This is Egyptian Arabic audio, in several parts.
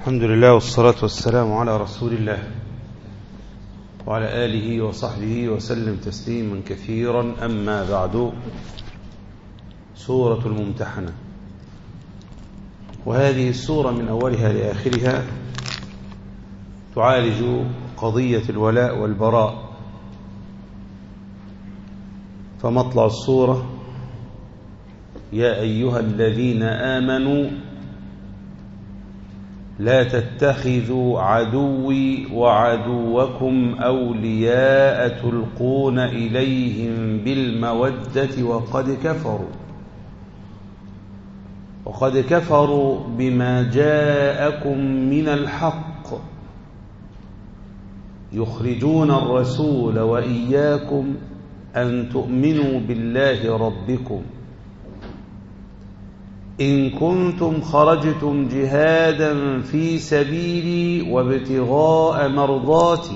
الحمد لله والصلاة والسلام على رسول الله وعلى آله وصحبه وسلم تسليما كثيرا أما بعد سورة الممتحنة وهذه السورة من أولها لآخرها تعالج قضية الولاء والبراء فمطلع السورة يا أيها الذين آمنوا لا تتخذوا عدوي وعدوكم أولياء تلقون إليهم بالمودة وقد كفروا وقد كفروا بما جاءكم من الحق يخرجون الرسول وإياكم أن تؤمنوا بالله ربكم إن كنتم خرجتم جهادا في سبيلي وابتغاء مرضاتي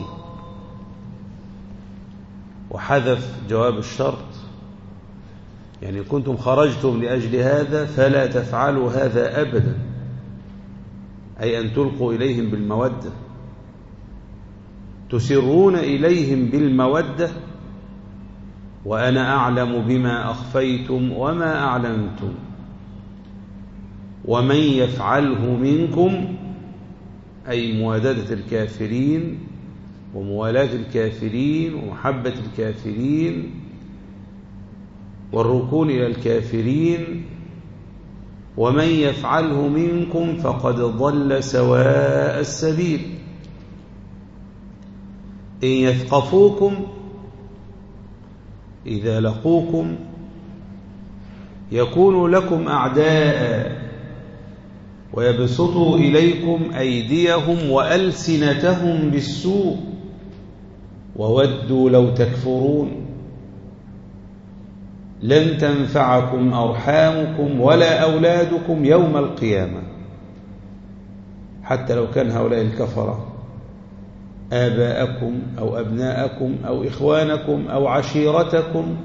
وحذف جواب الشرط يعني كنتم خرجتم لأجل هذا فلا تفعلوا هذا أبدا أي أن تلقوا إليهم بالمودة تسرون إليهم بالمودة وأنا أعلم بما أخفيتم وما أعلنتم ومن يفعله منكم أي موادة الكافرين وموالاة الكافرين ومحبة الكافرين والركون إلى الكافرين ومن يفعله منكم فقد ضل سواء السبيل إن يثقفوكم إذا لقوكم يكونوا لكم أعداء ويبسطوا إليكم أيديهم وألسنتهم بالسوء وودوا لو تكفرون لن تنفعكم أرحامكم ولا أولادكم يوم القيامة حتى لو كان هؤلاء الكفرة آباءكم أو أبناءكم أو إخوانكم أو عشيرتكم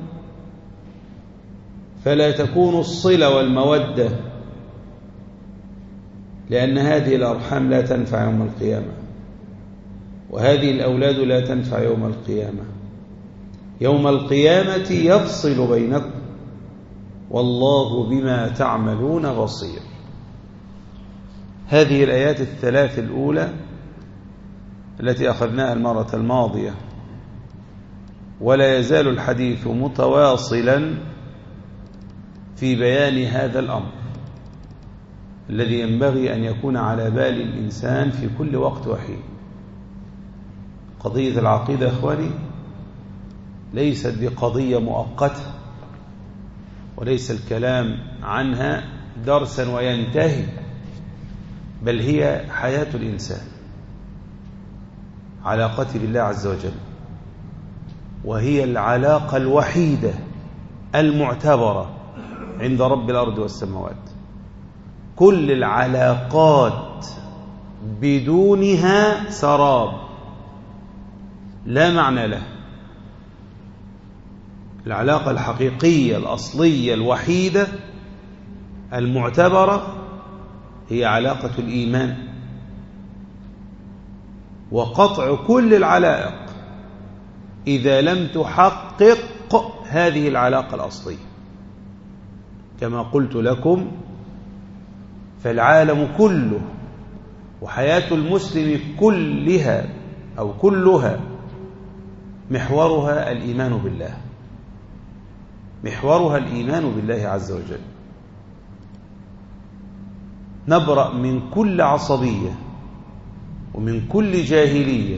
فلا تكون الصلة والمودة لأن هذه الأرحام لا تنفع يوم القيامة وهذه الأولاد لا تنفع يوم القيامة يوم القيامة يفصل بينكم والله بما تعملون بصير هذه الآيات الثلاث الأولى التي أخذناها المرة الماضية ولا يزال الحديث متواصلا في بيان هذا الأمر الذي ينبغي أن يكون على بال الإنسان في كل وقت وحين قضية العقيدة أخواني ليست بقضية مؤقتة وليس الكلام عنها درسا وينتهي بل هي حياة الإنسان علاقته بالله عز وجل وهي العلاقة الوحيدة المعتبرة عند رب الأرض والسماوات كل العلاقات بدونها سراب لا معنى له العلاقة الحقيقية الأصلية الوحيدة المعتبرة هي علاقة الإيمان وقطع كل العلائق إذا لم تحقق هذه العلاقة الأصلية كما قلت لكم فالعالم كله وحياة المسلم كلها أو كلها محورها الإيمان بالله محورها الإيمان بالله عز وجل نبرأ من كل عصبية ومن كل جاهلية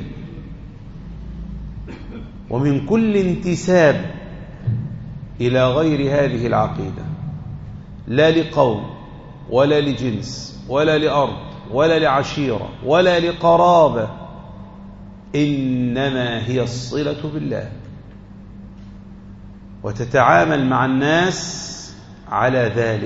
ومن كل انتساب إلى غير هذه العقيدة لا لقوم ولا لجنس ولا لأرض ولا لعشيرة ولا لقرابة إنما هي الصلة بالله وتتعامل مع الناس على ذلك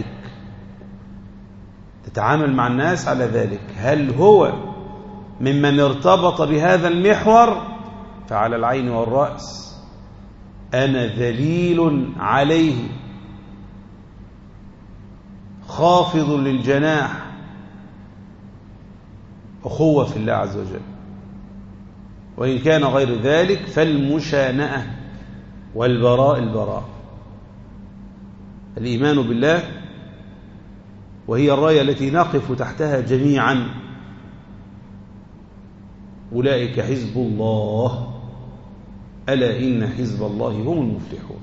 تتعامل مع الناس على ذلك هل هو ممن ارتبط بهذا المحور فعلى العين والرأس أنا ذليل عليه خافض للجناح أخوة في الله عز وجل وإن كان غير ذلك فالمشانأة والبراء البراء الإيمان بالله وهي الراية التي نقف تحتها جميعا أولئك حزب الله ألا إن حزب الله هم المفلحون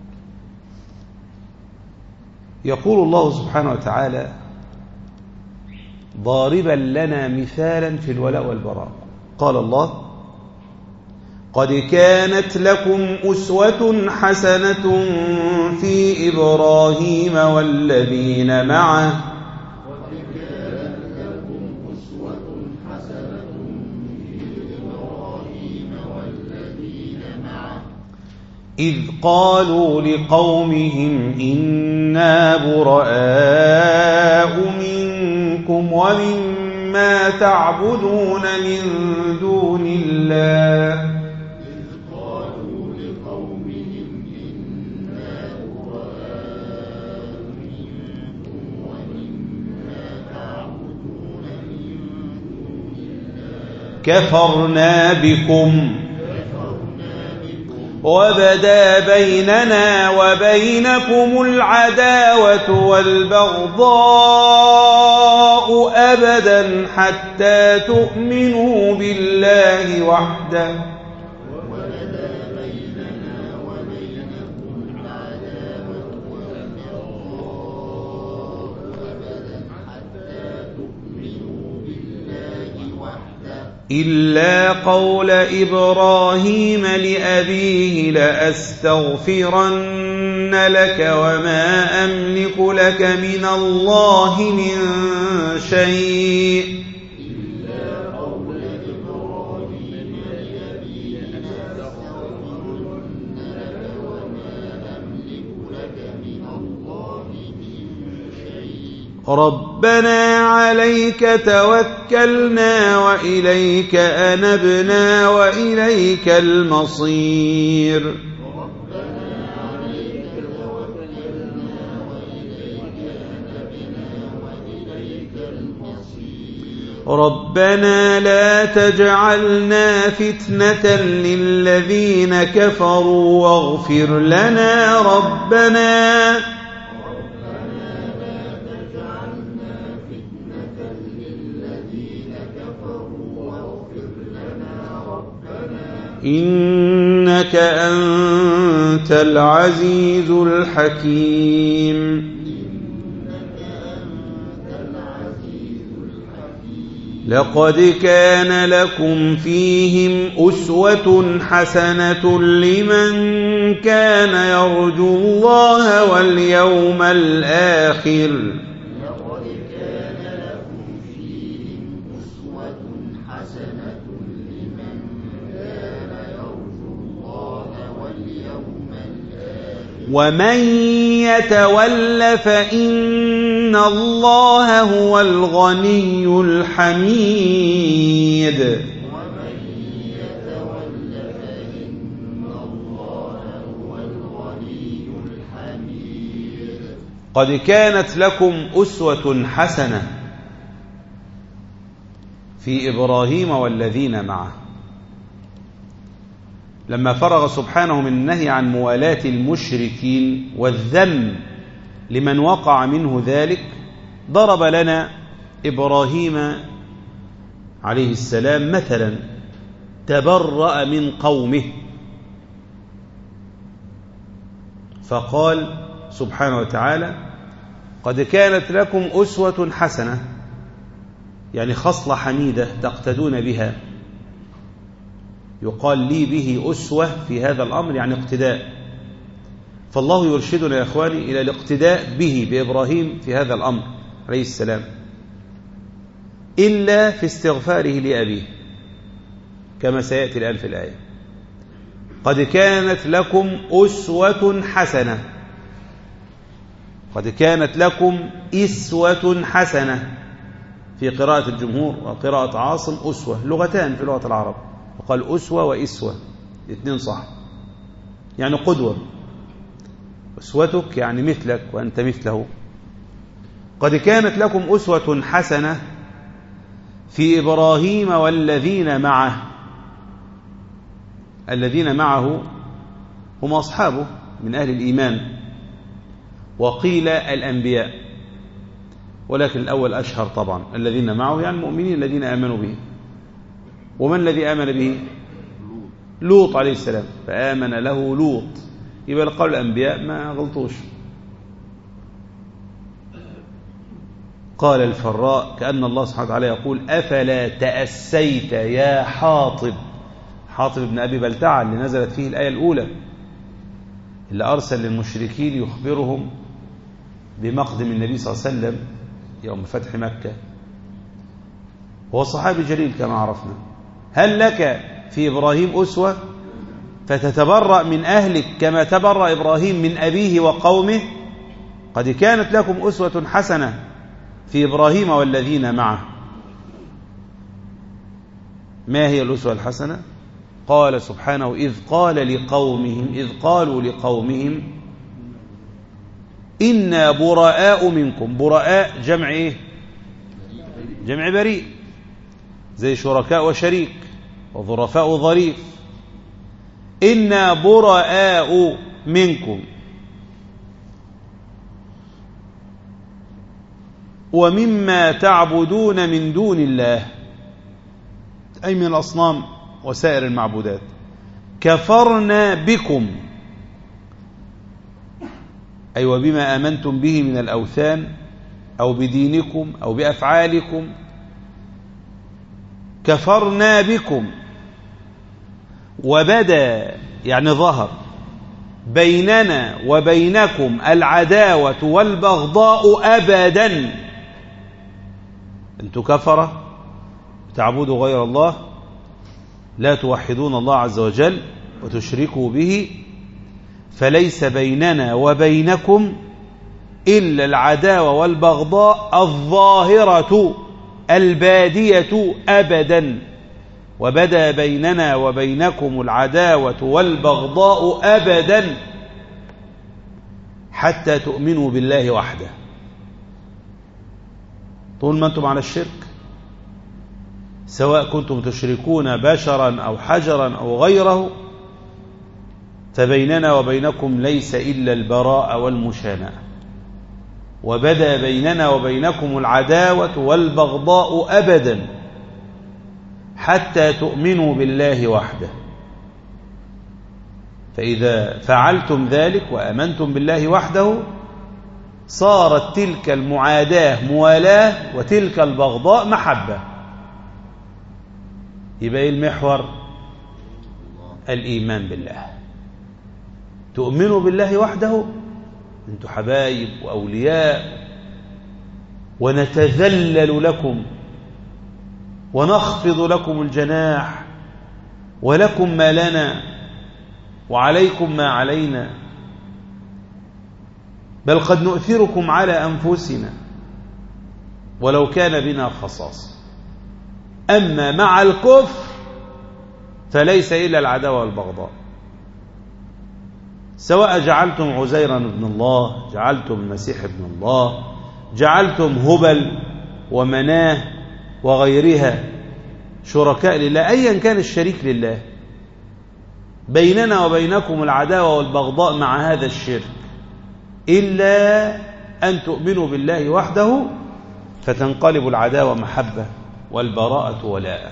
يقول الله سبحانه وتعالى ضاربا لنا مثالا في الولاء والبراء قال الله قد كانت لكم أسوة حسنة في إبراهيم والذين معه إذ قالوا لقومهم إنا براء منكم ومما تعبدون من دون الله كفرنا بكم وبدا بيننا وبينكم العداوة والبغضاء أبدا حتى تؤمنوا بالله وحده إلا قول إبراهيم لأبيه لأستغفرن لك وما أملك لك من الله من شيء ربنا عليك توكلنا وإليك أنبنا وإليك المصير ربنا لا تجعلنا فتنة للذين كفروا واغفر لنا ربنا إنك أنت العزيز الحكيم لقد كان لكم فيهم أسوة حسنة لمن كان يرجو الله واليوم الآخر ومن يتول فإن الله هو الغني الحميد قد كانت لكم أسوة حسنة في إبراهيم والذين معه لما فرغ سبحانه من النهي عن موالاة المشركين والذم لمن وقع منه ذلك ضرب لنا إبراهيم عليه السلام مثلا تبرأ من قومه فقال سبحانه وتعالى قد كانت لكم أسوة حسنة يعني خصلة حميدة تقتدون بها يقال لي به أسوة في هذا الأمر يعني اقتداء فالله يرشدنا يا إخواني إلى الاقتداء به بإبراهيم في هذا الأمر عليه السلام إلا في استغفاره لأبيه كما سيأتي الآن في الآية قد كانت لكم أسوة حسنة قد كانت لكم إسوة حسنة في قراءة الجمهور وقراءة عاصم أسوة لغتان في لغة العرب وقال أسوة وإسوة الاثنين صح يعني قدوة أسوتك يعني مثلك وأنت مثله قد كانت لكم أسوة حسنة في إبراهيم والذين معه الذين معه هم أصحابه من أهل الإيمان وقيل الأنبياء ولكن الأول أشهر طبعا الذين معه يعني المؤمنين الذين آمنوا به ومن الذي آمن به لوط عليه السلام فآمن له لوط يبقى قول الأنبياء ما غلطوش قال الفراء كأن الله سبحانه وتعالى يقول أفلا تأسيت يا حاطب حاطب بن أبي بلتعة اللي نزلت فيه الآية الأولى اللي أرسل للمشركين يخبرهم بمقدم النبي صلى الله عليه وسلم يوم فتح مكة هو صحابي جليل كما عرفنا هل لك في إبراهيم أسوة فتتبرأ من أهلك كما تبرأ إبراهيم من أبيه وقومه قد كانت لكم أسوة حسنة في إبراهيم والذين معه ما هي الأسوة الحسنة قال سبحانه إذ قال لقومهم إذ قالوا لقومهم إنا براء منكم براء جمع إيه جمع بريء زي شركاء وشريك وظرفاء ظريف إنا براء منكم ومما تعبدون من دون الله أي من الأصنام وسائر المعبودات كفرنا بكم أي أيوة وبما آمنتم به من الأوثان أو بدينكم أو بأفعالكم كفرنا بكم وبدا يعني ظهر بيننا وبينكم العداوة والبغضاء أبدا أنتم كفرة تعبدوا غير الله لا توحدون الله عز وجل وتشركوا به فليس بيننا وبينكم إلا العداوة والبغضاء الظاهرة البادية أبدا وبدا بيننا وبينكم العداوة والبغضاء أبدا حتى تؤمنوا بالله وحده طول ما أنتم على الشرك سواء كنتم تشركون بشرا أو حجرا أو غيره فبيننا وبينكم ليس إلا البراء والمشاناة وبدا بيننا وبينكم العداوة والبغضاء أبدا حتى تؤمنوا بالله وحده فإذا فعلتم ذلك وأمنتم بالله وحده صارت تلك المعاداة موالاة وتلك البغضاء محبة يبقى ايه المحور الإيمان بالله تؤمنوا بالله وحده انتم حبايب وأولياء ونتذلل لكم ونخفض لكم الجناح ولكم ما لنا وعليكم ما علينا بل قد نؤثركم على أنفسنا ولو كان بنا خصاص أما مع الكفر فليس إلا العداوة والبغضاء سواء جعلتم عزيرا ابن الله جعلتم المسيح ابن الله جعلتم هبل ومناه وغيرها شركاء لله أيا كان الشريك لله بيننا وبينكم العداوة والبغضاء مع هذا الشرك إلا أن تؤمنوا بالله وحده فتنقلب العداوة محبة والبراءة ولاء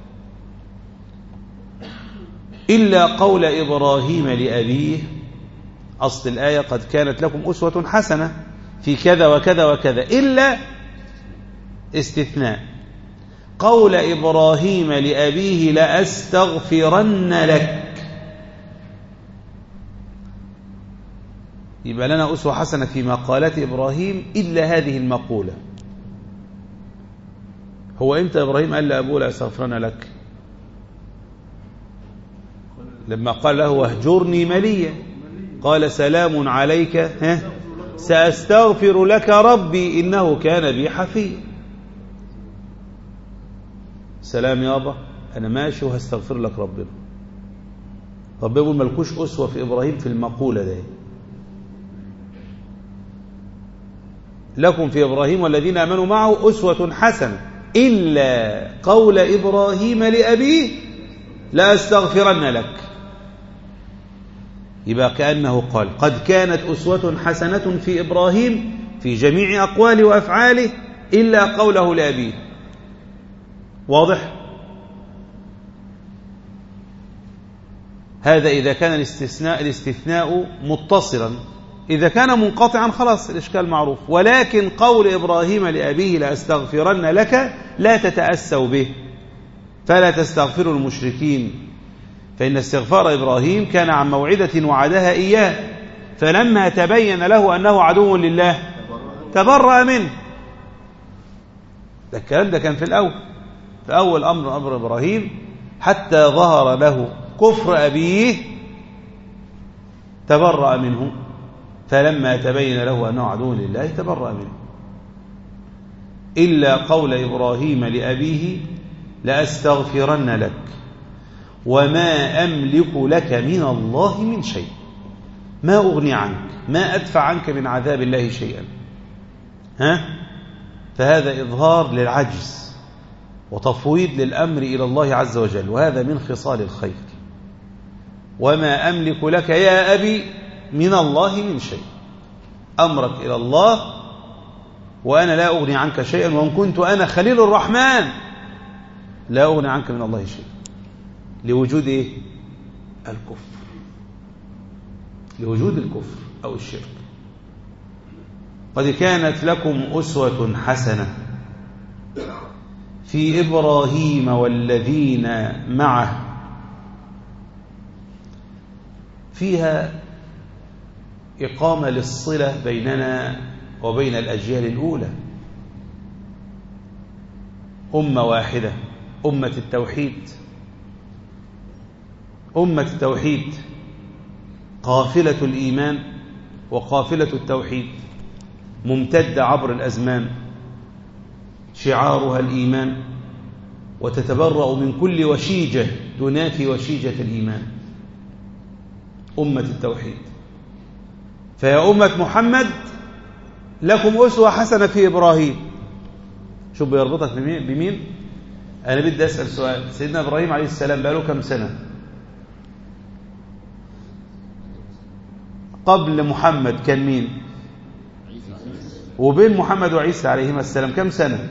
إلا قول إبراهيم لأبيه أصل الآية قد كانت لكم أسوة حسنة في كذا وكذا وكذا إلا استثناء قول إبراهيم لأبيه لأستغفرن لك يبقى لنا أسوة حسنة في مقالات إبراهيم إلا هذه المقولة هو إمتى إبراهيم قال لأبوه لأستغفرن لك لما قال له واهجرني مليا قال سلام عليك ها سأستغفر لك ربي إنه كان بي حفيا سلام يابا أنا ماشي وهستغفر لك ربنا ربنا يقول ملكوش أسوة في إبراهيم في المقولة دي لكم في إبراهيم والذين آمنوا معه أسوة حسنة إلا قول إبراهيم لأبيه لأستغفرن لك يبقى كأنه قال قد كانت أسوة حسنة في إبراهيم في جميع أقواله وأفعاله إلا قوله لأبيه واضح هذا إذا كان الاستثناء الاستثناء متصلا إذا كان منقطعا خلاص الإشكال معروف ولكن قول إبراهيم لأبيه لأستغفرن لك لا تتأسوا به فلا تستغفروا المشركين فإن استغفار إبراهيم كان عن موعدة وعدها إياه فلما تبين له أنه عدو لله تبرأ منه ده الكلام ده كان في الأول في أول أمر أمر إبراهيم حتى ظهر له كفر أبيه تبرأ منه فلما تبين له أنه عدو لله تبرأ منه إلا قول إبراهيم لأبيه لأستغفرن لك وما أملك لك من الله من شيء ما أغني عنك ما أدفع عنك من عذاب الله شيئا ها فهذا إظهار للعجز وتفويض للأمر إلى الله عز وجل وهذا من خصال الخير وما أملك لك يا أبي من الله من شيء أمرك إلى الله وأنا لا أغني عنك شيئا وإن كنت أنا خليل الرحمن لا أغني عنك من الله شيئا لوجود إيه؟ الكفر لوجود الكفر أو الشرك قد كانت لكم أسوة حسنة في إبراهيم والذين معه فيها إقامة للصلة بيننا وبين الأجيال الأولى أمة واحدة أمة التوحيد أمة التوحيد قافلة الإيمان وقافلة التوحيد ممتدة عبر الأزمان شعارها الإيمان وتتبرأ من كل وشيجة تنافي وشيجة الإيمان أمة التوحيد فيا أمة محمد لكم أسوة حسنة في إبراهيم شوف بيربطك بمين أنا بدي أسأل سؤال سيدنا إبراهيم عليه السلام بقاله كم سنة قبل محمد كان مين وبين محمد وعيسى عليهما السلام كم سنة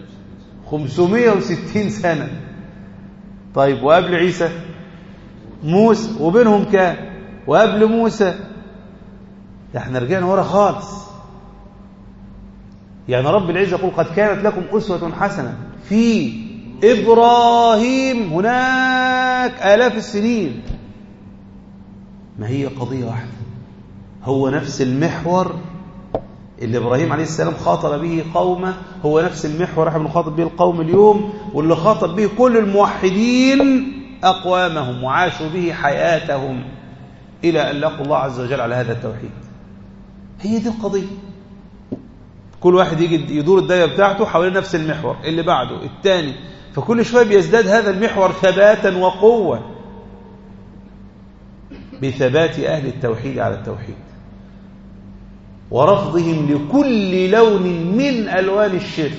560 سنة طيب وقبل عيسى موسى وبينهم كام وقبل موسى ده احنا رجعنا ورا خالص يعني رب العزة يقول قد كانت لكم أسوة حسنة في إبراهيم هناك آلاف السنين ما هي قضية واحدة هو نفس المحور اللي إبراهيم عليه السلام خاطب به قومه هو نفس المحور احنا بنخاطب به القوم اليوم واللي خاطب به كل الموحدين أقوامهم وعاشوا به حياتهم إلى أن لقوا الله عز وجل على هذا التوحيد هي دي القضية كل واحد يجي يدور الدايره بتاعته حوالين نفس المحور اللي بعده الثاني فكل شويه بيزداد هذا المحور ثباتا وقوه بثبات اهل التوحيد على التوحيد ورفضهم لكل لون من الوان الشرك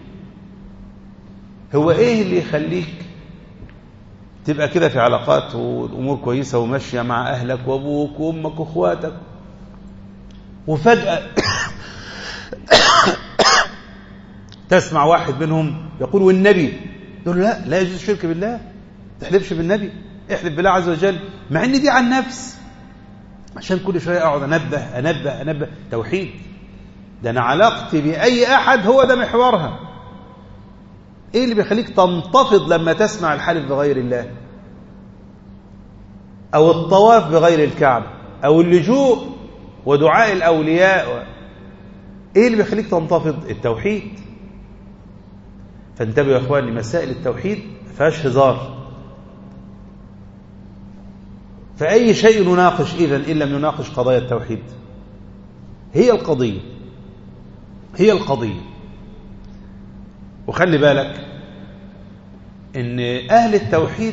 هو ايه اللي يخليك تبقى كده في علاقات والامور كويسه وماشيه مع اهلك وابوك وامك واخواتك وفجاه تسمع واحد منهم يقول والنبي يقول له لا لا يجوز الشرك بالله ما تحلفش بالنبي احلف بالله عز وجل مع ان دي عن نفس عشان كل شويه اقعد انبه انبه انبه توحيد ده انا علاقتي باي احد هو ده محورها ايه اللي بيخليك تنتفض لما تسمع الحلف بغير الله او الطواف بغير الكعبه او اللجوء ودعاء الاولياء ايه اللي بيخليك تنتفض التوحيد فانتبهوا يا اخوان لمسائل التوحيد ما فيهاش هزار فأي شيء نناقش إذا إن لم نناقش قضايا التوحيد هي القضية هي القضية وخلي بالك إن أهل التوحيد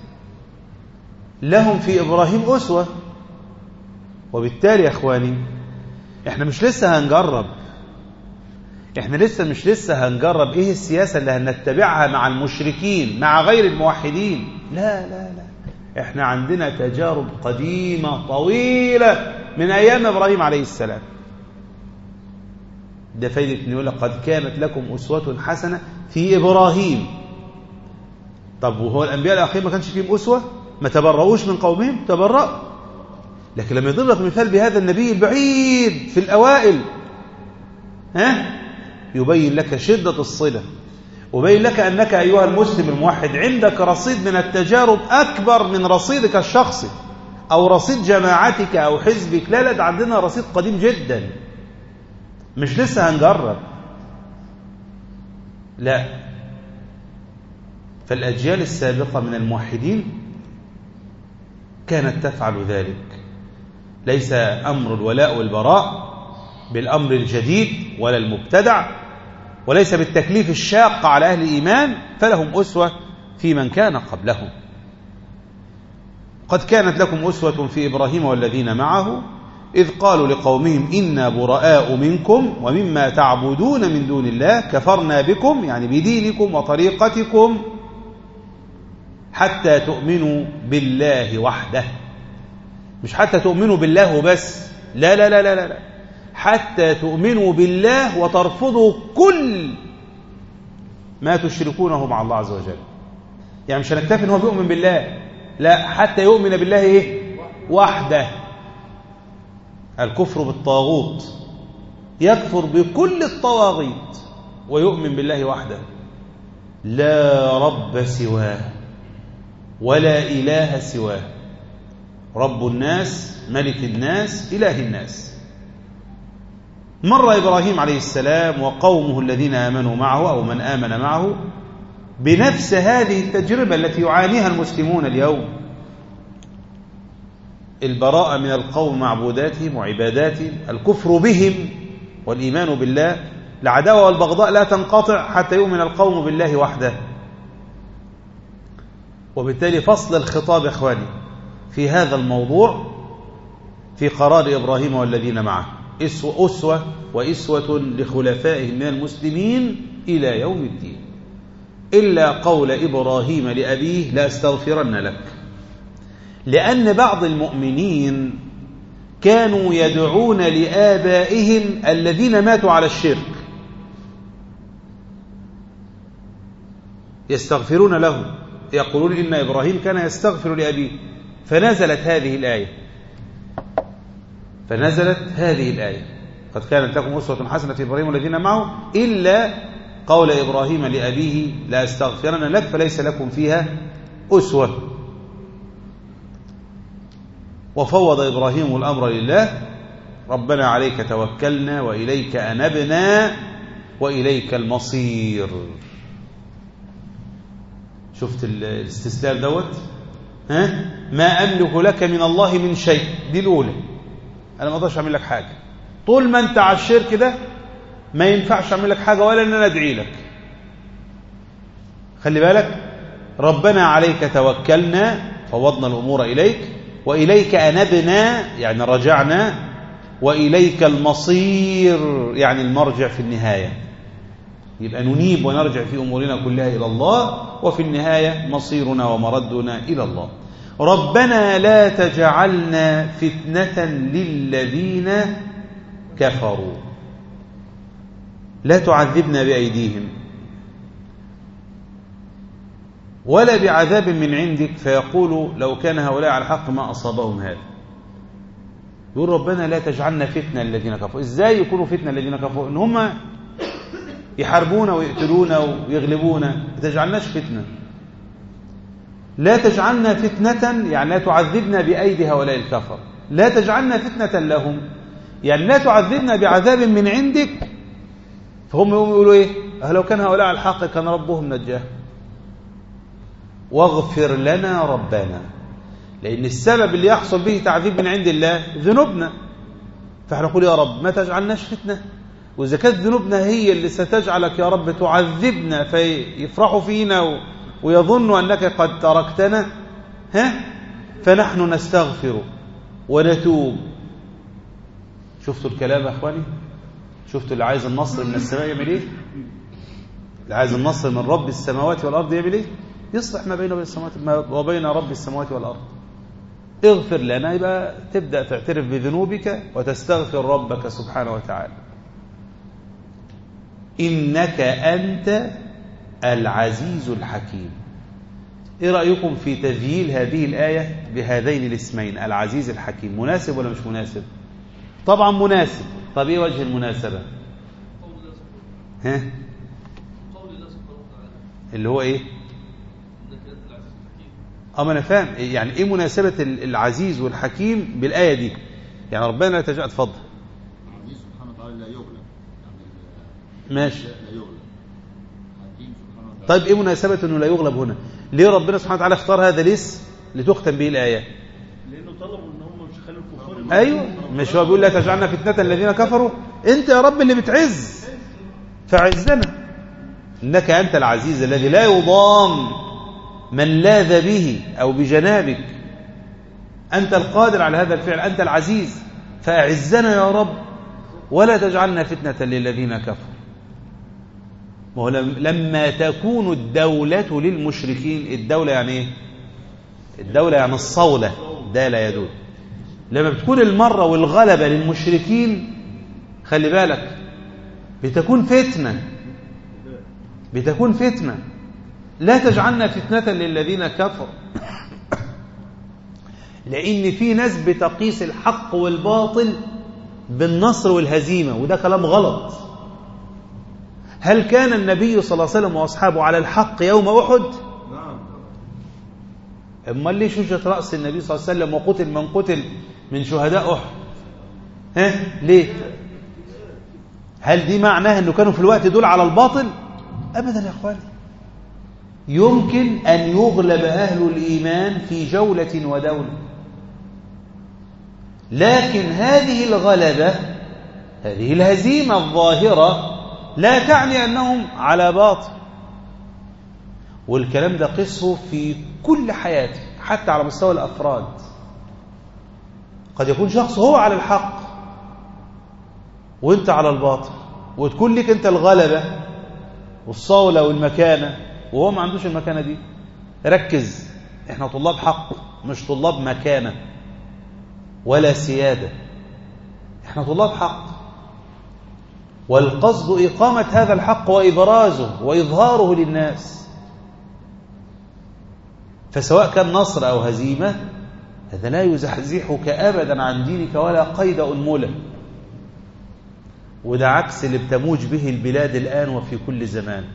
لهم في إبراهيم أسوة وبالتالي يا إخواني إحنا مش لسه هنجرب احنا لسه مش لسه هنجرب ايه السياسة اللي هنتبعها مع المشركين مع غير الموحدين لا لا لا احنا عندنا تجارب قديمة طويلة من ايام ابراهيم عليه السلام ده فايدة يقول قد كانت لكم أسوة حسنة في إبراهيم طب وهو الأنبياء الآخرين ما كانش فيهم أسوة ما تبرؤوش من قومهم تبرأ لكن لما يضرب لك مثال بهذا النبي البعيد في الأوائل ها يبين لك شدة الصلة وبين لك أنك أيها المسلم الموحد عندك رصيد من التجارب أكبر من رصيدك الشخصي أو رصيد جماعتك أو حزبك لا لا ده عندنا رصيد قديم جدا مش لسه هنجرب لا فالأجيال السابقة من الموحدين كانت تفعل ذلك ليس أمر الولاء والبراء بالأمر الجديد ولا المبتدع وليس بالتكليف الشاق على أهل الإيمان فلهم أسوة في من كان قبلهم قد كانت لكم أسوة في إبراهيم والذين معه إذ قالوا لقومهم إنا براء منكم ومما تعبدون من دون الله كفرنا بكم يعني بدينكم وطريقتكم حتى تؤمنوا بالله وحده مش حتى تؤمنوا بالله وبس لا لا لا لا لا حتى تؤمنوا بالله وترفضوا كل ما تشركونه مع الله عز وجل يعني مش هنكتفي ان هو بيؤمن بالله لا حتى يؤمن بالله ايه وحده الكفر بالطاغوت يكفر بكل الطواغيت ويؤمن بالله وحده لا رب سواه ولا إله سواه رب الناس ملك الناس إله الناس مر إبراهيم عليه السلام وقومه الذين آمنوا معه أو من آمن معه بنفس هذه التجربة التي يعانيها المسلمون اليوم البراءة من القوم معبوداتهم وعباداتهم الكفر بهم والإيمان بالله العداوة والبغضاء لا تنقطع حتى يؤمن القوم بالله وحده وبالتالي فصل الخطاب إخواني في هذا الموضوع في قرار إبراهيم والذين معه أسوة, أسوة وإسوة لخلفائهم من المسلمين إلى يوم الدين إلا قول إبراهيم لأبيه لا استغفرن لك لأن بعض المؤمنين كانوا يدعون لآبائهم الذين ماتوا على الشرك يستغفرون لهم يقولون إن إبراهيم كان يستغفر لأبيه فنزلت هذه الآية فنزلت هذه الآية قد كانت لكم أسوة حسنة في إبراهيم والذين معه إلا قول إبراهيم لأبيه لا أستغفرن لك فليس لكم فيها أسوة وفوض إبراهيم الأمر لله ربنا عليك توكلنا وإليك أنبنا وإليك المصير شفت الاستسلام دوت ها ما أملك لك من الله من شيء دي الأولى أنا ما أقدرش أعمل لك حاجة طول ما أنت على الشرك ده ما ينفعش أعمل لك حاجة ولا أن أنا أدعي لك خلي بالك ربنا عليك توكلنا فوضنا الأمور إليك وإليك أنبنا يعني رجعنا وإليك المصير يعني المرجع في النهاية يبقى ننيب ونرجع في أمورنا كلها إلى الله وفي النهاية مصيرنا ومردنا إلى الله ربنا لا تجعلنا فتنة للذين كفروا لا تعذبنا بأيديهم ولا بعذاب من عندك فيقول لو كان هؤلاء على الحق ما أصابهم هذا يقول ربنا لا تجعلنا فتنة الذين كفروا إزاي يكونوا فتنة الذين كفروا إن هم يحاربونا ويقتلونا ويغلبونا ما تجعلناش فتنة لا تجعلنا فتنة يعني لا تعذبنا بأيدي هؤلاء الكفر لا تجعلنا فتنة لهم يعني لا تعذبنا بعذاب من عندك فهم يقولوا ايه لو كان هؤلاء على الحق كان ربهم نجاه واغفر لنا ربنا لأن السبب اللي يحصل به تعذيب من عند الله ذنوبنا فاحنا نقول يا رب ما تجعلناش فتنة وإذا كانت ذنوبنا هي اللي ستجعلك يا رب تعذبنا فيفرحوا فينا ويظنوا أنك قد تركتنا ها فنحن نستغفر ونتوب شفتوا الكلام يا أخواني شفتوا اللي عايز النصر من السماء يعمل ايه اللي عايز النصر من رب السماوات والارض يعمل ايه يصلح ما بينه وبين السماوات ما وبين رب السماوات والارض اغفر لنا يبقى تبدا تعترف بذنوبك وتستغفر ربك سبحانه وتعالى انك انت العزيز الحكيم ايه رايكم في تذييل هذه الايه بهذين الاسمين العزيز الحكيم مناسب ولا مش مناسب طبعا مناسب طب ايه وجه المناسبه ها اللي هو ايه اه ما انا فاهم يعني ايه مناسبه العزيز والحكيم بالايه دي يعني ربنا لا تجاء اتفضل العزيز سبحانه وتعالى لا يغلب يعني ماشي لا يغلب حكيم سبحانه وتعالى طيب ايه مناسبه انه لا يغلب هنا ليه ربنا سبحانه وتعالى اختار هذا الاسم لتختم به الايه لانه طلبوا ان هم مش خلوا الكفار ايوه مش هو بيقول لا تجعلنا فتنه الذين كفروا انت يا رب اللي بتعز فعزنا انك انت العزيز الذي لا يضام من لاذ به او بجنابك انت القادر على هذا الفعل انت العزيز فاعزنا يا رب ولا تجعلنا فتنه للذين كفروا ما هو لم- لما تكون الدولة للمشركين الدولة يعني ايه الدولة يعني الصولة ده لا يدول لما بتكون المرة والغلبة للمشركين خلي بالك بتكون فتنة بتكون فتنة لا تجعلنا فتنة للذين كفروا لأن في ناس بتقيس الحق والباطل بالنصر والهزيمة وده كلام غلط هل كان النبي صلى الله عليه وسلم وأصحابه على الحق يوم أحد نعم امال ليه شجت راس النبي صلى الله عليه وسلم وقتل من قتل من شهداء احد ها ليه هل دي معناها انه كانوا في الوقت دول على الباطل ابدا يا اخواني يمكن ان يغلب اهل الايمان في جوله ودوله لكن هذه الغلبه هذه الهزيمه الظاهره لا تعني انهم على باطل والكلام ده قسه في كل حياتك حتى على مستوى الافراد قد يكون شخص هو على الحق وانت على الباطل وتكون لك انت الغلبه والصوله والمكانه وهو ما عندوش المكانه دي ركز احنا طلاب حق مش طلاب مكانه ولا سياده احنا طلاب حق والقصد اقامه هذا الحق وابرازه واظهاره للناس فسواء كان نصر أو هزيمة هذا لا يزحزحك أبدا عن دينك ولا قيد أنملة وده عكس اللي بتموج به البلاد الآن وفي كل زمان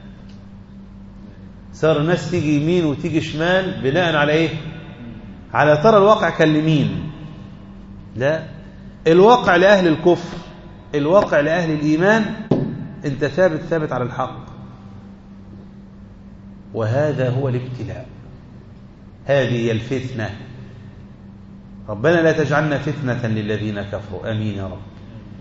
صار الناس تيجي يمين وتيجي شمال بناء على ايه على ترى الواقع كان لمين لا الواقع لأهل الكفر الواقع لأهل الإيمان انت ثابت ثابت على الحق وهذا هو الابتلاء هذه هي الفتنة ربنا لا تجعلنا فتنة للذين كفروا أمين يا رب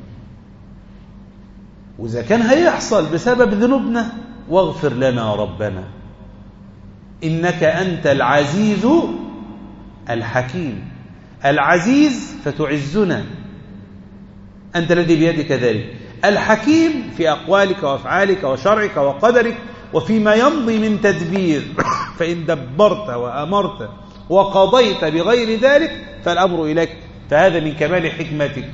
وإذا كان هيحصل بسبب ذنوبنا واغفر لنا ربنا إنك أنت العزيز الحكيم العزيز فتعزنا أنت الذي بيدك ذلك الحكيم في أقوالك وأفعالك وشرعك وقدرك وفيما يمضي من تدبير فإن دبرت وأمرت وقضيت بغير ذلك فالأمر إليك فهذا من كمال حكمتك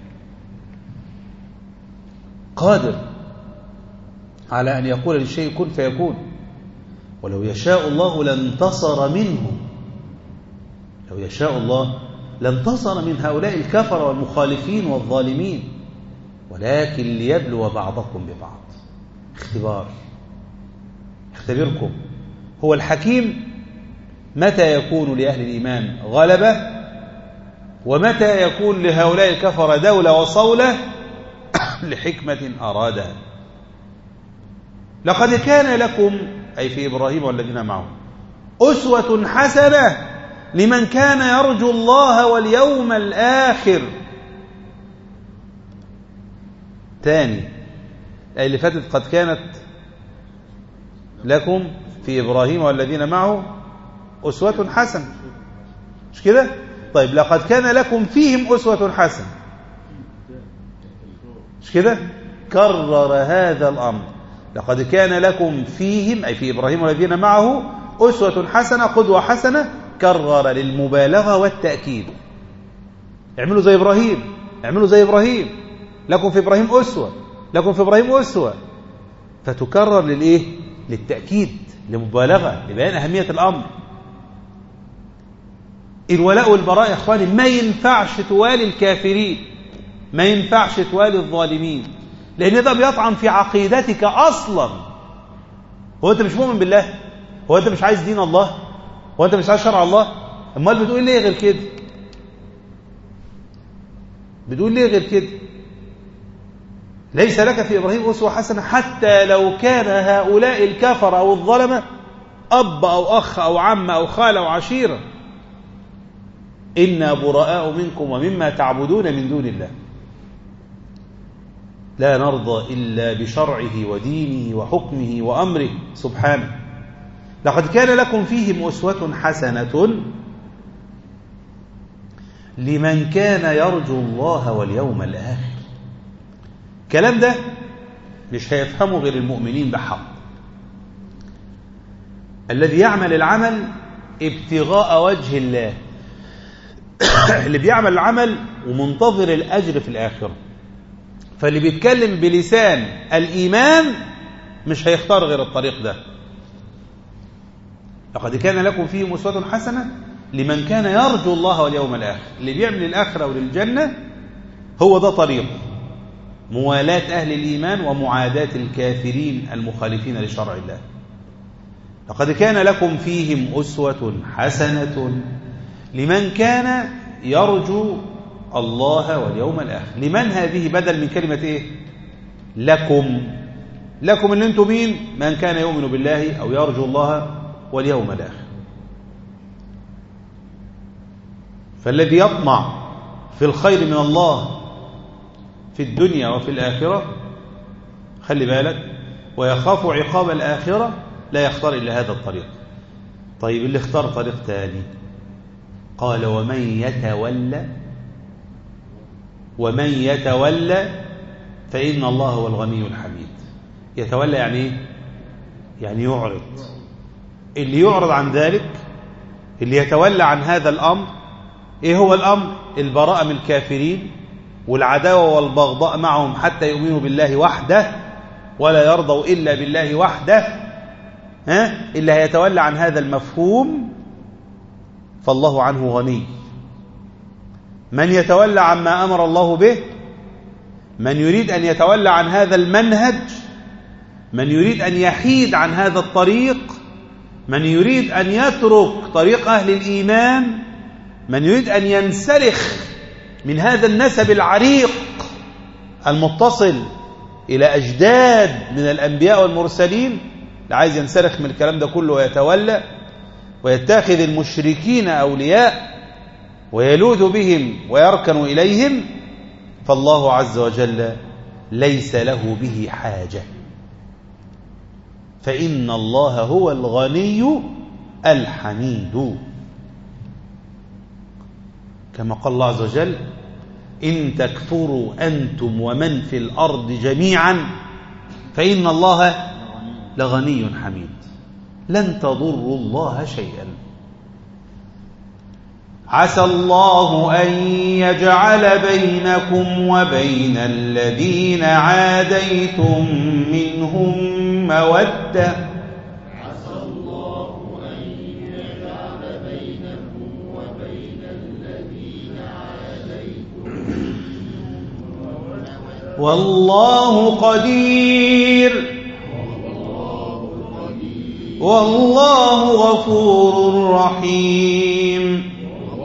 قادر على أن يقول للشيء كن فيكون ولو يشاء الله لانتصر منه لو يشاء الله لانتصر من هؤلاء الكفر والمخالفين والظالمين ولكن ليبلو بعضكم ببعض اختبار اختبركم هو الحكيم متى يكون لأهل الإيمان غلبة ومتى يكون لهؤلاء الكفر دولة وصولة لحكمة أرادها لقد كان لكم أي في إبراهيم والذين معه أسوة حسنة لمن كان يرجو الله واليوم الآخر تاني أي اللي فاتت قد كانت لكم في إبراهيم والذين معه أسوة حسنة مش كده طيب لقد كان لكم فيهم أسوة حسنة مش كده كرر هذا الأمر لقد كان لكم فيهم أي في إبراهيم والذين معه أسوة حسنة قدوة حسنة كرر للمبالغة والتأكيد اعملوا زي إبراهيم اعملوا زي إبراهيم لكم في إبراهيم أسوة لكم في إبراهيم أسوة فتكرر للإيه للتأكيد لمبالغة لبيان أهمية الأمر الولاء والبراء يا إخواني ما ينفعش توالي الكافرين ما ينفعش توالي الظالمين لأن ده بيطعن في عقيدتك أصلا هو أنت مش مؤمن بالله هو أنت مش عايز دين الله هو أنت مش عايز شرع الله أمال بتقول ليه غير كده بتقول ليه غير كده ليس لك في إبراهيم أسوة حسنة حتى لو كان هؤلاء الكفر أو الظلمة أب أو أخ أو عم أو خال أو عشيرة إنا براء منكم ومما تعبدون من دون الله لا نرضى إلا بشرعه ودينه وحكمه وأمره سبحانه لقد كان لكم فيهم أسوة حسنة لمن كان يرجو الله واليوم الآخر الكلام ده مش هيفهمه غير المؤمنين بحق الذي يعمل العمل ابتغاء وجه الله اللي بيعمل العمل ومنتظر الأجر في الآخرة فاللي بيتكلم بلسان الإيمان مش هيختار غير الطريق ده لقد كان لكم فيهم أسوة حسنة لمن كان يرجو الله واليوم الآخر اللي بيعمل الآخرة وللجنة هو ده طريقه موالاة أهل الإيمان ومعاداة الكافرين المخالفين لشرع الله لقد كان لكم فيهم أسوة حسنة لمن كان يرجو الله واليوم الآخر لمن هذه بدل من كلمة إيه لكم لكم اللي انتم مين من كان يؤمن بالله أو يرجو الله واليوم الآخر فالذي يطمع في الخير من الله في الدنيا وفي الآخرة خلي بالك ويخاف عقاب الآخرة لا يختار إلا هذا الطريق طيب اللي اختار طريق تاني قال ومن يتولى ومن يتولى فإن الله هو الغني الحميد يتولى يعني ايه يعني يعرض اللي يعرض عن ذلك اللي يتولى عن هذا الأمر ايه هو الأمر البراءة من الكافرين والعداوة والبغضاء معهم حتى يؤمنوا بالله وحده ولا يرضوا إلا بالله وحده ها اللي هيتولى عن هذا المفهوم فالله عنه غني من يتولى عما أمر الله به من يريد أن يتولى عن هذا المنهج من يريد أن يحيد عن هذا الطريق من يريد أن يترك طريق أهل الإيمان من يريد أن ينسلخ من هذا النسب العريق المتصل إلى أجداد من الأنبياء والمرسلين اللي عايز ينسلخ من الكلام ده كله ويتولى ويتخذ المشركين أولياء ويلوذ بهم ويركن إليهم فالله عز وجل ليس له به حاجة فإن الله هو الغني الحميد كما قال الله عز وجل إن تكفروا أنتم ومن في الأرض جميعا فإن الله لغني حميد لن تضروا الله شيئا عسى الله أن يجعل بينكم وبين الذين عاديتم منهم مودة والله قدير والله غفور رحيم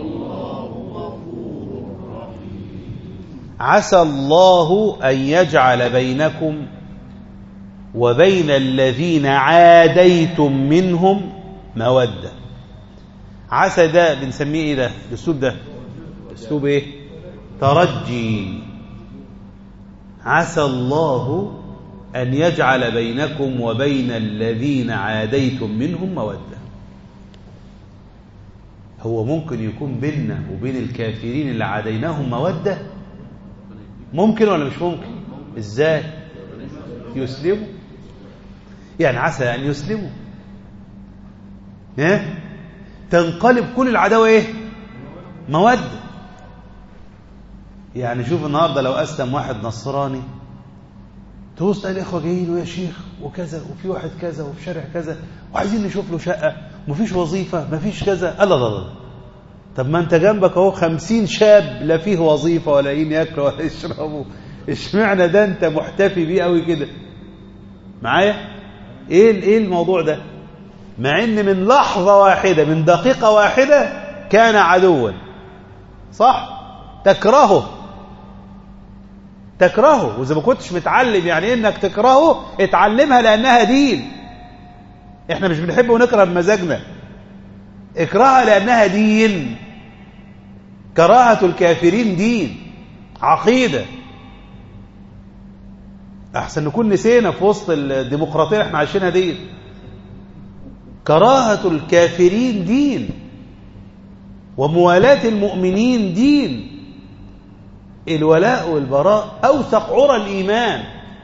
عسى الله أن يجعل بينكم وبين الذين عاديتم منهم مودة عسى ده بنسميه ايه ده الاسلوب ده اسلوب ايه ترجي عسى الله أن يجعل بينكم وبين الذين عاديتم منهم مودة هو ممكن يكون بيننا وبين الكافرين اللي عاديناهم مودة ممكن ولا مش ممكن ازاي يسلموا يعني عسى أن يسلموا ها تنقلب كل العداوة إيه مودة يعني شوف النهاردة لو أسلم واحد نصراني تبص تلاقي الإخوة جايين ويا شيخ وكذا وفي واحد كذا وفي شارع كذا وعايزين نشوف له شقة ومفيش وظيفة مفيش كذا الله الله الله طب ما انت جنبك اهو خمسين شاب لا فيه وظيفة ولا لاقيين ياكلوا ولا يشربوا اشمعنى ده انت محتفي بيه قوي كده معايا ايه ايه الموضوع ده مع ان من لحظة واحدة من دقيقة واحدة كان عدوا صح تكرهه تكرهه واذا ما كنتش متعلم يعني إيه انك تكرهه اتعلمها لانها دين احنا مش بنحب ونكره بمزاجنا اكرهها لانها دين كراهة الكافرين دين عقيدة احسن نكون نسينا في وسط الديمقراطية اللي احنا عايشينها دي كراهة الكافرين دين وموالاة المؤمنين دين الولاء والبراء أوثق عرى الإيمان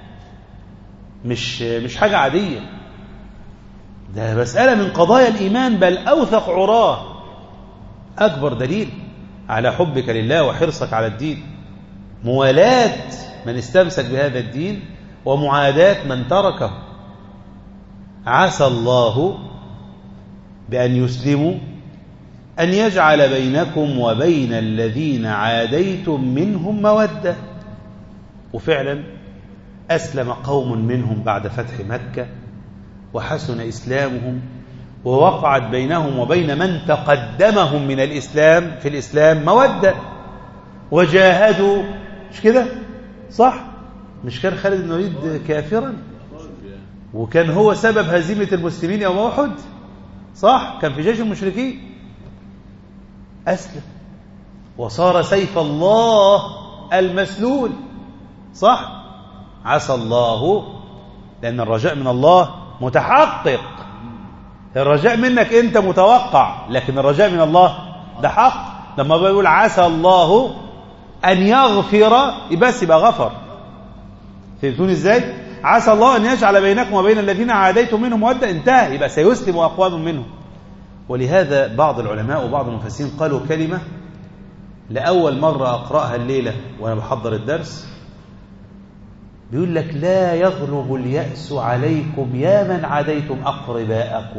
مش مش حاجة عادية ده مسألة من قضايا الإيمان بل أوثق عراه أكبر دليل على حبك لله وحرصك على الدين موالاة من استمسك بهذا الدين ومعاداة من تركه عسى الله بأن يسلموا أن يجعل بينكم وبين الذين عاديتم منهم مودة وفعلا أسلم قوم منهم بعد فتح مكة وحسن إسلامهم ووقعت بينهم وبين من تقدمهم من الإسلام في الإسلام مودة وجاهدوا مش كده صح مش كان خالد بن الوليد كافرا وكان هو سبب هزيمة المسلمين يوم أحد صح كان في جيش المشركين أسلم وصار سيف الله المسلول صح عسى الله لأن الرجاء من الله متحقق الرجاء منك أنت متوقع لكن الرجاء من الله ده حق لما بيقول عسى الله أن يغفر بس يبقى غفر فهمتوني ازاي عسى الله أن يجعل بينكم وبين الذين عاديتم منهم مودة انتهى يبقى سيسلم أقوام منهم ولهذا بعض العلماء وبعض المفسرين قالوا كلمة لأول مرة أقرأها الليلة وأنا بحضر الدرس بيقول لك لا يغلب اليأس عليكم يا من عاديتم أقرباءكم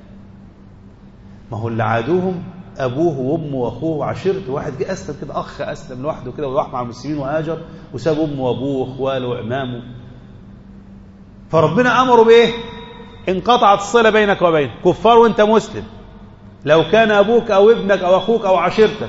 ما هو اللي عادوهم أبوه وأمه وأخوه وعشيرته واحد جه أسلم كده أخ أسلم لوحده كده وراح مع المسلمين وهاجر وساب أمه وأبوه وأخواله وعمامه فربنا أمره بإيه؟ انقطعت الصلة بينك وبينه كفار وأنت مسلم لو كان أبوك أو ابنك أو أخوك أو عشيرتك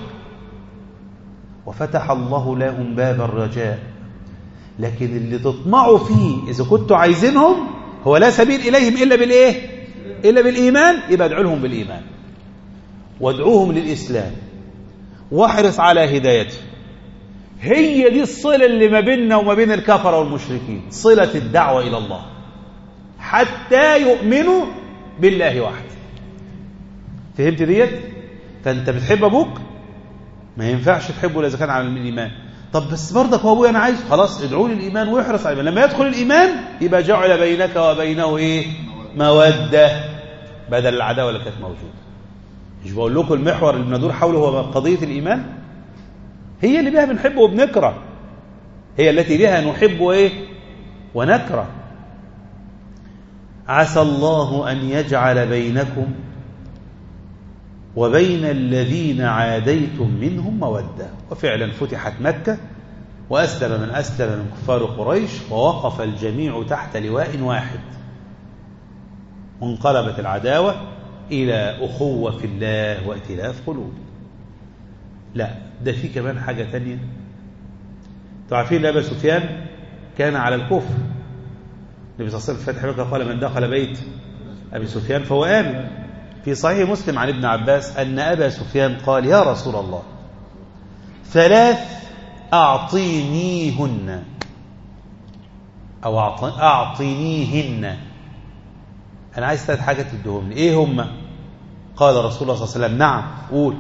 وفتح الله لهم باب الرجاء لكن اللي تطمعوا فيه إذا كنتوا عايزينهم هو لا سبيل إليهم إلا بالإيه إلا بالإيمان يبقى ادعوا لهم بالإيمان وادعوهم للإسلام واحرص على هدايته هي دي الصلة اللي ما بيننا وما بين الكفرة والمشركين صلة الدعوة إلى الله حتى يؤمنوا بالله وحده فهمت ديت فانت بتحب ابوك ما ينفعش تحبه اذا كان على الايمان طب بس برضك هو ابويا انا عايز خلاص ادعوا لي الايمان واحرص على الإيمان. لما يدخل الايمان يبقى جعل بينك وبينه ايه موده بدل العداوه اللي كانت موجوده مش بقول لكم المحور اللي بندور حوله هو قضيه الايمان هي اللي بها بنحب وبنكره هي التي بها نحب ايه ونكره عسى الله ان يجعل بينكم وبين الذين عاديتم منهم مودة وفعلا فتحت مكة وأسلم من أسلم من كفار قريش ووقف الجميع تحت لواء واحد وانقلبت العداوة إلى أخوة في الله وائتلاف قلوب لا ده في كمان حاجة تانية تعرفين أبا سفيان كان على الكفر النبي صلى الله عليه وسلم في فتح مكة قال من دخل بيت أبي سفيان فهو آمن في صحيح مسلم عن ابن عباس أن أبا سفيان قال يا رسول الله ثلاث أعطينيهن أو أعطينيهن أنا عايز ثلاث حاجات تدهم لي إيه هم قال رسول الله صلى الله عليه وسلم نعم قول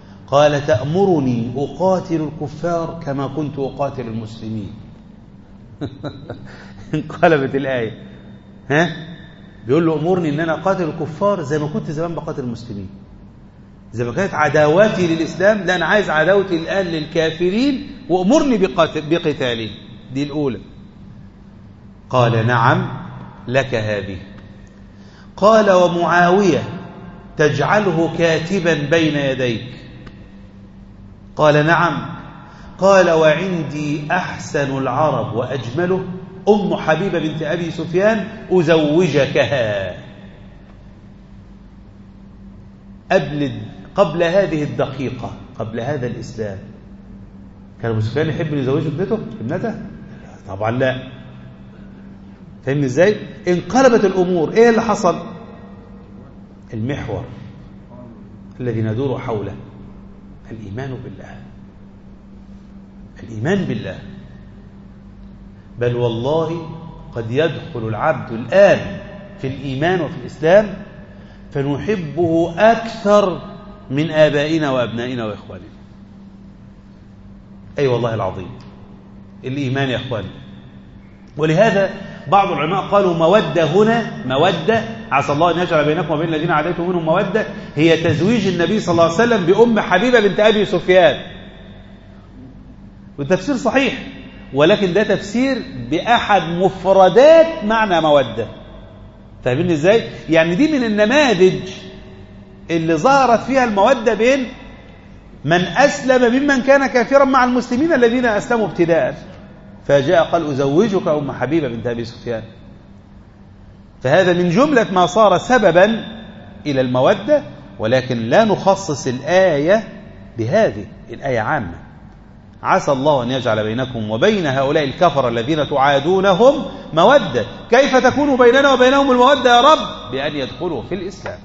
قال تأمرني أقاتل الكفار كما كنت أقاتل المسلمين انقلبت الآية ها بيقول له أمرني إن أنا أقاتل الكفار زي ما كنت زمان بقاتل المسلمين زي ما كانت عداوتي للإسلام لا أنا عايز عداوتي الآن للكافرين وأمرني بقاتل بقتالهم دي الأولى قال نعم لك هذه قال ومعاوية تجعله كاتبا بين يديك قال نعم قال وعندي أحسن العرب وأجمله أم حبيبة بنت أبي سفيان أزوجكها قبل قبل هذه الدقيقة قبل هذا الإسلام كان أبو سفيان يحب أن يزوجه ابنته ابنته طبعا لا فهمني ازاي انقلبت الأمور ايه اللي حصل المحور الذي ندور حوله الإيمان بالله الإيمان بالله بل والله قد يدخل العبد الآن في الإيمان وفي الإسلام فنحبه أكثر من آبائنا وأبنائنا وإخواننا أي أيوة والله العظيم الإيمان يا إخواني ولهذا بعض العلماء قالوا مودة هنا مودة عسى الله أن يجعل بينكم وبين الذين عاديتم منهم مودة هي تزويج النبي صلى الله عليه وسلم بأم حبيبة بنت أبي سفيان والتفسير صحيح ولكن ده تفسير بأحد مفردات معنى مودة فاهمين ازاي؟ يعني دي من النماذج اللي ظهرت فيها المودة بين من أسلم ممن كان كافرا مع المسلمين الذين أسلموا ابتداء فجاء قال أزوجك أم حبيبة بنت أبي سفيان فهذا من جملة ما صار سببا إلى المودة ولكن لا نخصص الآية بهذه الآية عامة عسى الله أن يجعل بينكم وبين هؤلاء الكفر الذين تعادونهم مودة كيف تكون بيننا وبينهم المودة يا رب بأن يدخلوا في الإسلام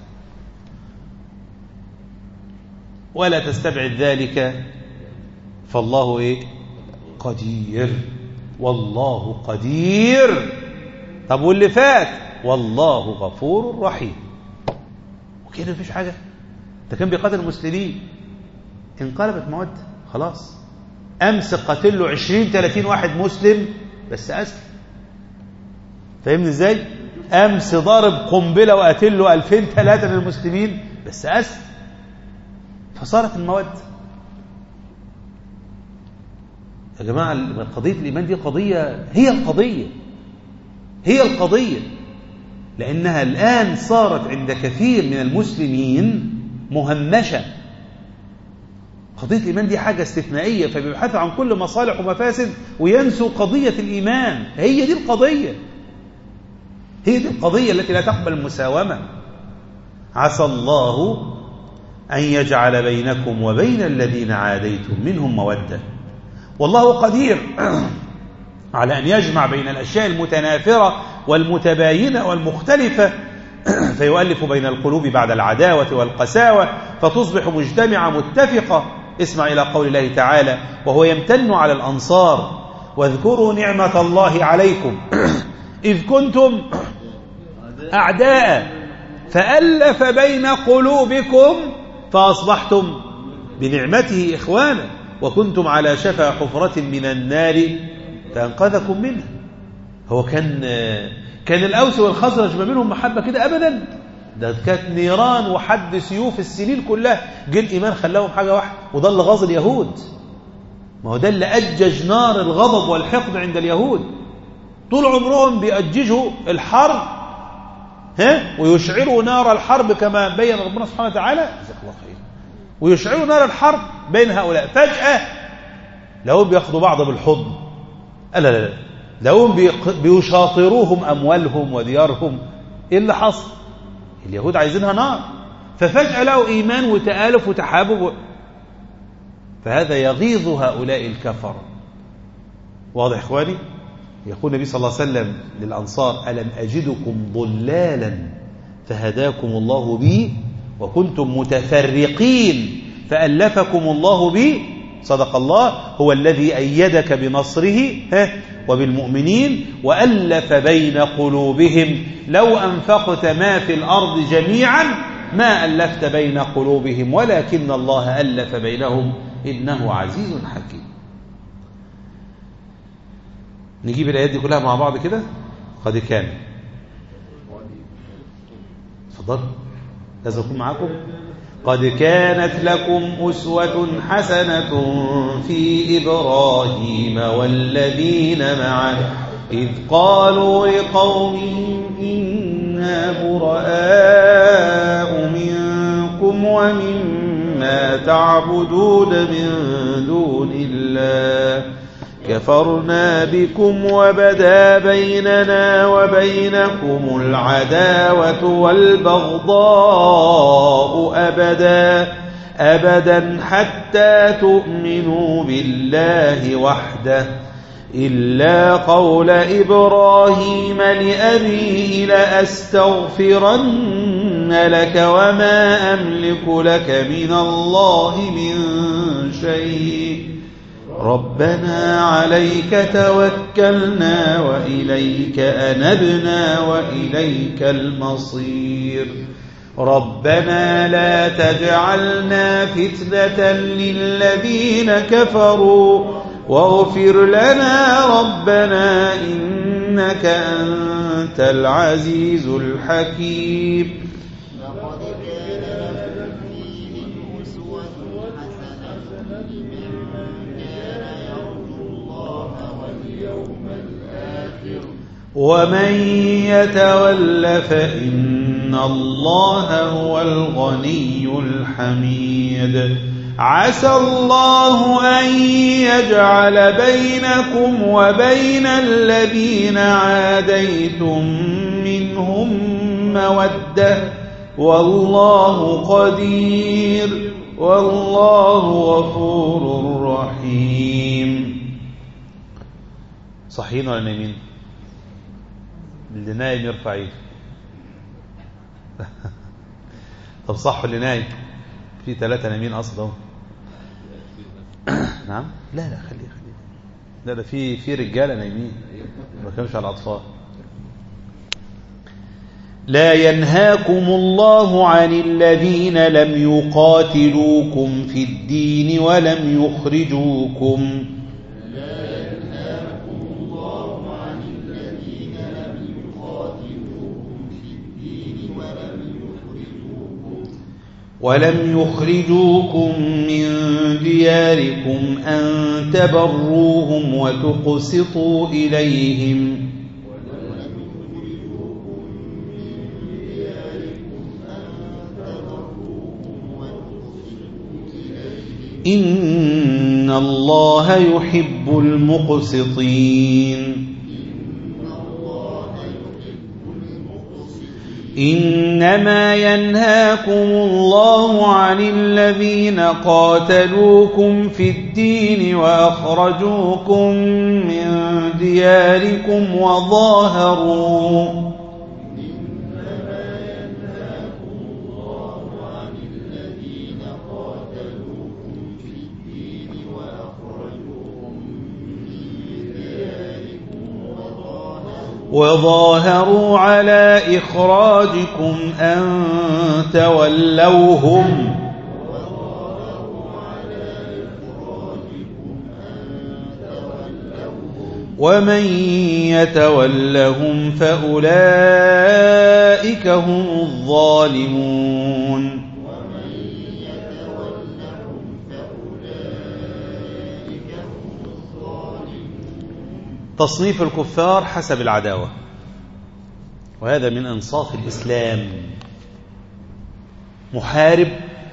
ولا تستبعد ذلك فالله إيه؟ قدير والله قدير طب واللي فات والله غفور رحيم وكده مفيش حاجة ده كان بيقاتل المسلمين انقلبت مودة خلاص أمس قتل له 20 30 واحد مسلم بس أسلم فاهمني ازاي؟ أمس ضارب قنبلة وقتل له 2000 3 من المسلمين بس أسلم فصارت المودة يا جماعة قضية الإيمان دي قضية هي القضية هي القضية لأنها الآن صارت عند كثير من المسلمين مهمشة قضية الإيمان دي حاجة استثنائية فبيبحثوا عن كل مصالح ومفاسد وينسوا قضية الإيمان هي دي القضية هي دي القضية التي لا تقبل المساومة عسى الله أن يجعل بينكم وبين الذين عاديتم منهم مودة والله قدير على أن يجمع بين الأشياء المتنافرة والمتباينة والمختلفة فيؤلف بين القلوب بعد العداوة والقساوة فتصبح مجتمعة متفقة اسمع إلى قول الله تعالى وهو يمتن على الأنصار واذكروا نعمة الله عليكم إذ كنتم أعداء فألف بين قلوبكم فأصبحتم بنعمته إخوانا وكنتم على شفا حفرة من النار فأنقذكم منها هو كان كان الأوس والخزرج ما بينهم محبة كده أبدا ده كانت نيران وحد سيوف السنين كلها جه الإيمان خلاهم حاجة واحدة وده اللي غاظ اليهود ما هو ده اللي أجج نار الغضب والحقد عند اليهود طول عمرهم بيأججوا الحرب ها ويشعروا نار الحرب كما بين ربنا سبحانه وتعالى جزاك الله خير ويشعروا نار الحرب بين هؤلاء فجأة لهم بياخدوا بعض بالحضن لا لا لا لهم بيشاطروهم أموالهم وديارهم إيه اللي حصل اليهود عايزينها نار ففجأة لقوا إيمان وتآلف وتحابب فهذا يغيظ هؤلاء الكفر واضح إخواني يقول النبي صلى الله عليه وسلم للأنصار ألم أجدكم ضلالا فهداكم الله بي وكنتم متفرقين فألفكم الله بي صدق الله هو الذي أيدك بنصره وبالمؤمنين وألف بين قلوبهم لو أنفقت ما في الأرض جميعا ما ألفت بين قلوبهم ولكن الله ألف بينهم إنه عزيز حكيم نجيب الآيات دي كلها مع بعض كده قد كان اتفضل لازم أكون معاكم قد كانت لكم أسوة حسنة في إبراهيم والذين معه إذ قالوا لقومهم إنا براء منكم ومما تعبدون من دون الله كفرنا بكم وبدا بيننا وبينكم العداوة والبغضاء أبدا أبدا حتى تؤمنوا بالله وحده إلا قول إبراهيم لأبيه لأستغفرن لك وما أملك لك من الله من شيء ربنا عليك توكلنا وإليك أنبنا وإليك المصير ربنا لا تجعلنا فتنة للذين كفروا واغفر لنا ربنا إنك أنت العزيز الحكيم لقد كان لكم فيهم أسوة حسنة لمن كان يرجو الله واليوم الآخر ومن يتول فإن الله هو الغني الحميد عسى الله أن يجعل بينكم وبين الذين عاديتم منهم مودة والله قدير والله غفور رحيم صحيين ولا نايمين اللي نايم يرفع ايده طب صح اللي نايم في ثلاثة نايمين اصلا نعم لا لا خليه خليه لا ده في في رجاله نايمين ما كانوش على الاطفال لا ينهاكم الله عن الذين لم يقاتلوكم في الدين ولم يخرجوكم ولم يخرجوكم من دياركم أن تبروهم وتقسطوا إليهم إن الله يحب المقسطين إنما ينهاكم الله عن الذين قاتلوكم في الدين وأخرجوكم من دياركم وظاهروا وظاهروا على إخراجكم أن تولوهم ومن يتولهم فأولئك هم الظالمون تصنيف الكفار حسب العداوة وهذا من انصاف الإسلام محارب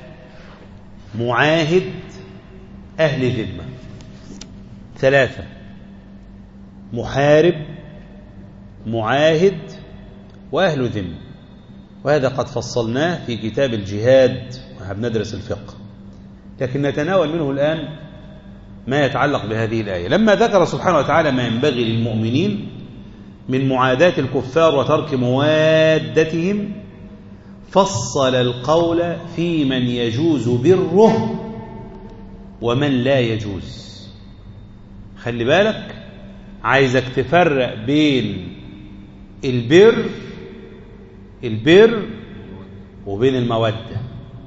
معاهد أهل ذمة ثلاثة محارب معاهد وأهل ذمة وهذا قد فصلناه في كتاب الجهاد وإحنا بندرس الفقه لكن نتناول منه الآن ما يتعلق بهذه الآية لما ذكر سبحانه وتعالى ما ينبغي للمؤمنين من معاداة الكفار وترك موادتهم فصل القول في من يجوز بره ومن لا يجوز خلي بالك عايزك تفرق بين البر البر وبين المودة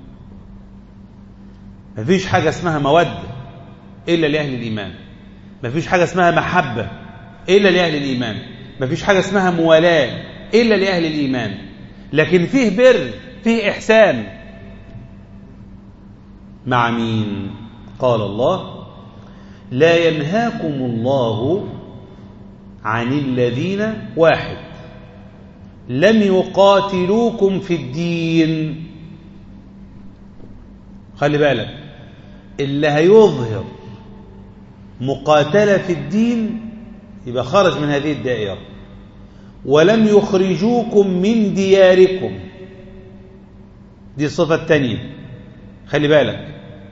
مفيش حاجة اسمها مودة إلا لأهل الإيمان مفيش حاجة اسمها محبة إلا لأهل الإيمان مفيش حاجة اسمها موالاة إلا لأهل الإيمان لكن فيه بر فيه إحسان مع مين قال الله لا ينهاكم الله عن الذين واحد لم يقاتلوكم في الدين خلي بالك اللي هيظهر مقاتلة في الدين يبقى خرج من هذه الدائرة ولم يخرجوكم من دياركم دي الصفة الثانية خلي بالك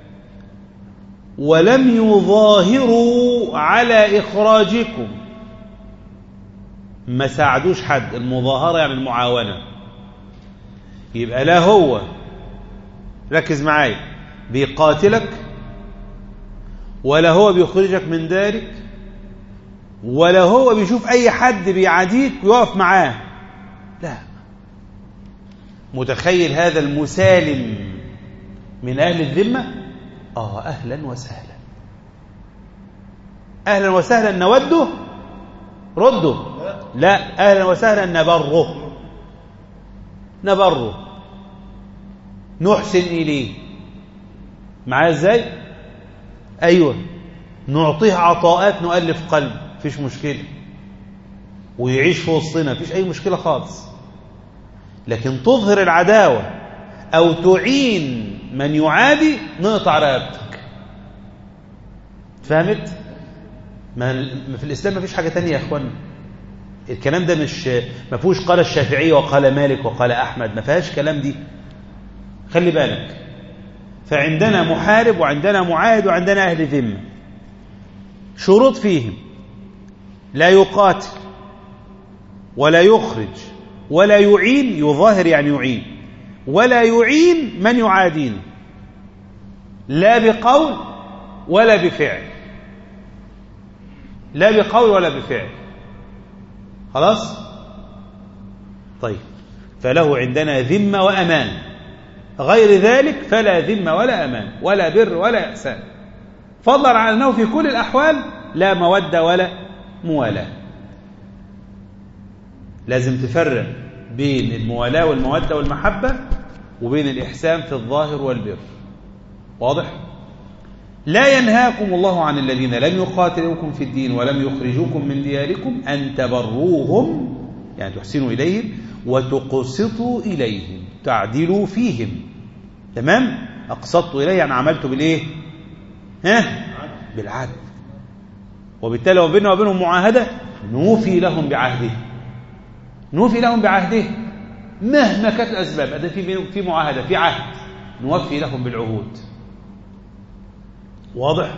ولم يظاهروا على إخراجكم ما ساعدوش حد المظاهرة يعني المعاونة يبقى لا هو ركز معايا بيقاتلك ولا هو بيخرجك من دارك ولا هو بيشوف أي حد بيعاديك ويقف معاه لا متخيل هذا المسالم من أهل الذمة آه أهلا وسهلا أهلا وسهلا نوده رده لا أهلا وسهلا نبره نبره نحسن إليه معاه ازاي أيوة نعطيه عطاءات نؤلف قلب فيش مشكلة ويعيش في وسطنا فيش أي مشكلة خالص لكن تظهر العداوة أو تعين من يعادي نقطع رقبتك فهمت؟ ما في الإسلام ما فيش حاجة تانية يا أخوانا الكلام ده مش ما فيهوش قال الشافعي وقال مالك وقال أحمد ما فيهاش كلام دي خلي بالك فعندنا محارب وعندنا معاهد وعندنا أهل ذمة شروط فيهم لا يقاتل ولا يخرج ولا يعين يظاهر يعني يعين ولا يعين من يعادين لا بقول ولا بفعل لا بقول ولا بفعل خلاص طيب فله عندنا ذمة وأمان غير ذلك فلا ذمة ولا أمان ولا بر ولا إحسان فضلا عن أنه في كل الأحوال لا مودة ولا موالاة لازم تفرق بين الموالاة والمودة والمحبة وبين الإحسان في الظاهر والبر واضح؟ لا ينهاكم الله عن الذين لم يقاتلوكم في الدين ولم يخرجوكم من دياركم أن تبروهم يعني تحسنوا إليهم وتقسطوا إليهم تعدلوا فيهم تمام أقسطت إليه يعني عملت بالإيه ها بالعدل وبالتالي وبيننا وبينهم معاهدة نوفي لهم بعهده نوفي لهم بعهده مهما كانت الأسباب هذا في في معاهدة في عهد نوفي لهم بالعهود واضح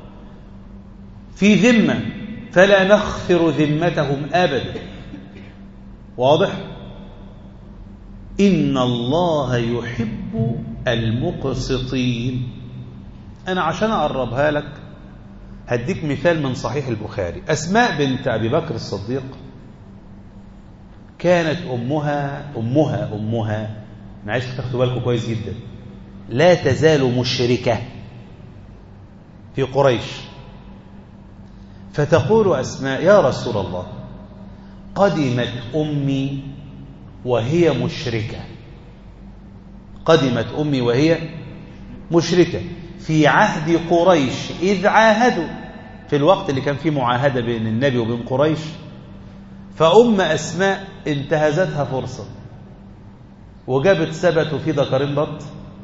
في ذمة فلا نخفر ذمتهم أبدا واضح إن الله يحب المقسطين أنا عشان أقربها لك هديك مثال من صحيح البخاري أسماء بنت أبي بكر الصديق كانت أمها أمها أمها أنا عايز تاخدوا بالكم كويس جدا لا تزال مشركة في قريش فتقول أسماء يا رسول الله قدمت أمي وهي مشركة قدمت أمي وهي مشركة في عهد قريش إذ عاهدوا في الوقت اللي كان فيه معاهدة بين النبي وبين قريش فأم أسماء انتهزتها فرصة وجابت سبت وفي ذكرين بط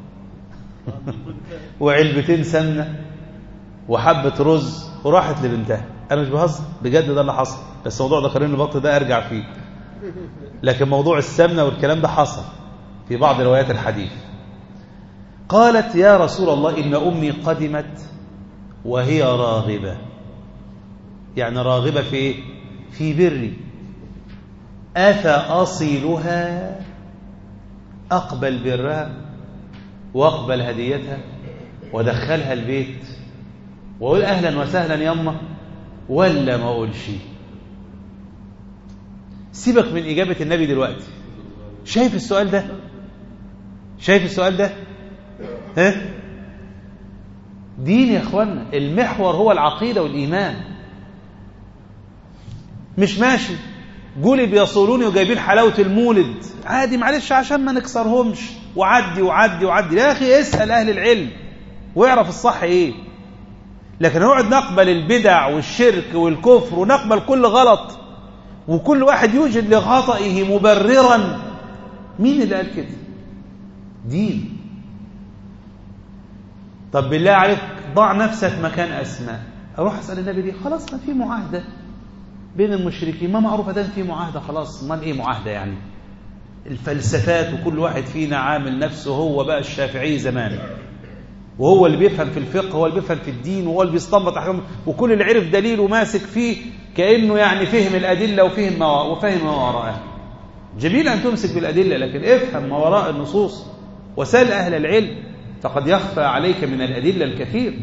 وعلبتين سمنة وحبة رز وراحت لبنتها أنا مش بهزر بجد ده اللي حصل بس موضوع ذكرين البط ده أرجع فيه لكن موضوع السمنة والكلام ده حصل في بعض روايات الحديث قالت يا رسول الله إن أمي قدمت وهي راغبة يعني راغبة في إيه؟ في بري أفأصلها أقبل برها وأقبل هديتها ودخلها البيت وأقول أهلا وسهلا يما ولا ما أقولش سيبك من إجابة النبي دلوقتي شايف السؤال ده شايف السؤال ده ها دين يا اخوانا المحور هو العقيدة والإيمان مش ماشي جولي بيصولوني وجايبين حلاوة المولد عادي معلش عشان ما نكسرهمش وعدي وعدي وعدي يا أخي اسأل أهل العلم واعرف الصح إيه لكن نقعد نقبل البدع والشرك والكفر ونقبل كل غلط وكل واحد يوجد لخطئه مبررا مين اللي قال كده دين طب بالله عليك ضع نفسك مكان أسماء أروح أسأل النبي دي خلاص ما في معاهدة بين المشركين ما معروف ده في معاهدة خلاص امال إيه معاهدة يعني الفلسفات وكل واحد فينا عامل نفسه هو بقى الشافعي زمان وهو اللي بيفهم في الفقه هو اللي بيفهم في الدين وهو اللي بيستنبط احكام وكل اللي عرف دليل وماسك فيه كانه يعني فهم الادله وفهم ما وفهم ما وراءها جميل ان تمسك بالادله لكن افهم ما وراء النصوص وسل اهل العلم فقد يخفى عليك من الادله الكثير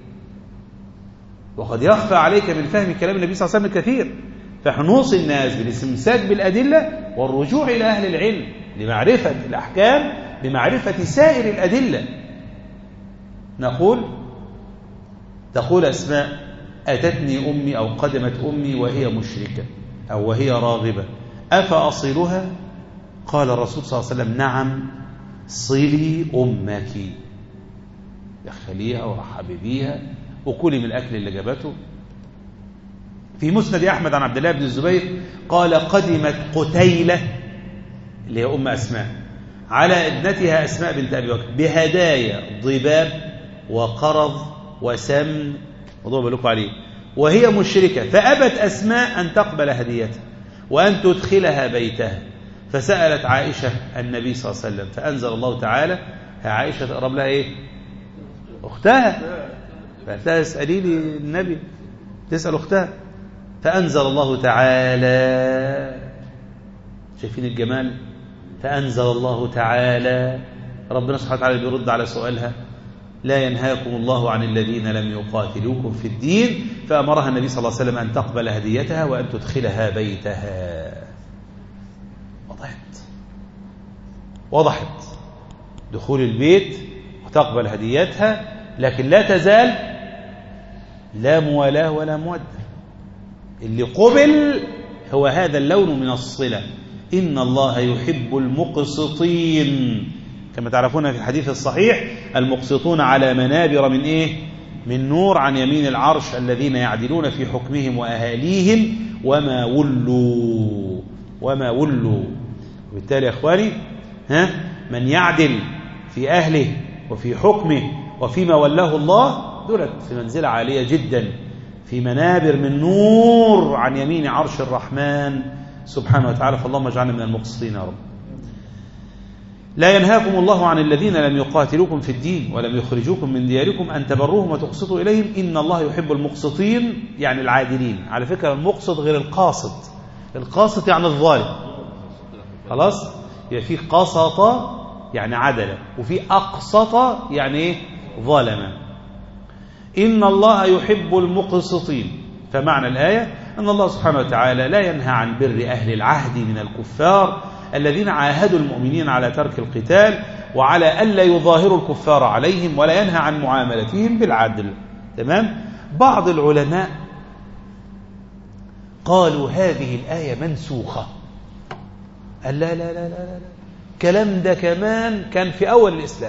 وقد يخفى عليك من فهم كلام النبي صلى الله عليه وسلم الكثير فنوصي الناس بالاستمساك بالادله والرجوع الى اهل العلم لمعرفه الاحكام بمعرفه سائر الادله نقول تقول أسماء أتتني أمي أو قدمت أمي وهي مشركة أو وهي راغبة أفأصلها قال الرسول صلى الله عليه وسلم نعم صلي أمك دخليها ورحبي بيها وكلي من الأكل اللي جابته في مسند أحمد عن عبد الله بن الزبير قال قدمت قتيلة اللي هي أم أسماء على ابنتها أسماء بنت أبي بكر بهدايا ضباب وقرض وسمن موضوع لكم عليه وهي مشركة فأبت أسماء أن تقبل هديتها وأن تدخلها بيتها فسألت عائشة النبي صلى الله عليه وسلم فأنزل الله تعالى عائشة تقرب لها إيه أختها فأتها اسألي لي النبي تسأل أختها فأنزل الله تعالى شايفين الجمال فأنزل الله تعالى ربنا سبحانه وتعالى بيرد على سؤالها لا ينهاكم الله عن الذين لم يقاتلوكم في الدين فأمرها النبي صلى الله عليه وسلم أن تقبل هديتها وأن تدخلها بيتها وضحت وضحت دخول البيت وتقبل هديتها لكن لا تزال لا موالاة ولا مودة اللي قبل هو هذا اللون من الصلة إن الله يحب المقسطين كما تعرفون في الحديث الصحيح المقسطون على منابر من إيه من نور عن يمين العرش الذين يعدلون في حكمهم وأهاليهم وما ولوا وما ولوا وبالتالي يا إخواني ها من يعدل في أهله وفي حكمه وفيما ولاه الله دولت في منزلة عالية جدا في منابر من نور عن يمين عرش الرحمن سبحانه وتعالى فاللهم اجعلنا من المقسطين يا رب لا ينهاكم الله عن الذين لم يقاتلوكم في الدين ولم يخرجوكم من دياركم أن تبروهم وتقسطوا إليهم إن الله يحب المقسطين يعني العادلين على فكرة المقسط غير القاسط القاسط يعني الظالم خلاص يبقى في قسط يعني عدل وفي أقسط يعني إيه ظلم إن الله يحب المقسطين فمعنى الآية أن الله سبحانه وتعالى لا ينهى عن بر أهل العهد من الكفار الذين عاهدوا المؤمنين على ترك القتال وعلى ألا يظاهروا الكفار عليهم ولا ينهى عن معاملتهم بالعدل تمام بعض العلماء قالوا هذه الآية منسوخة قال لا لا لا لا لا الكلام ده كمان كان في أول الإسلام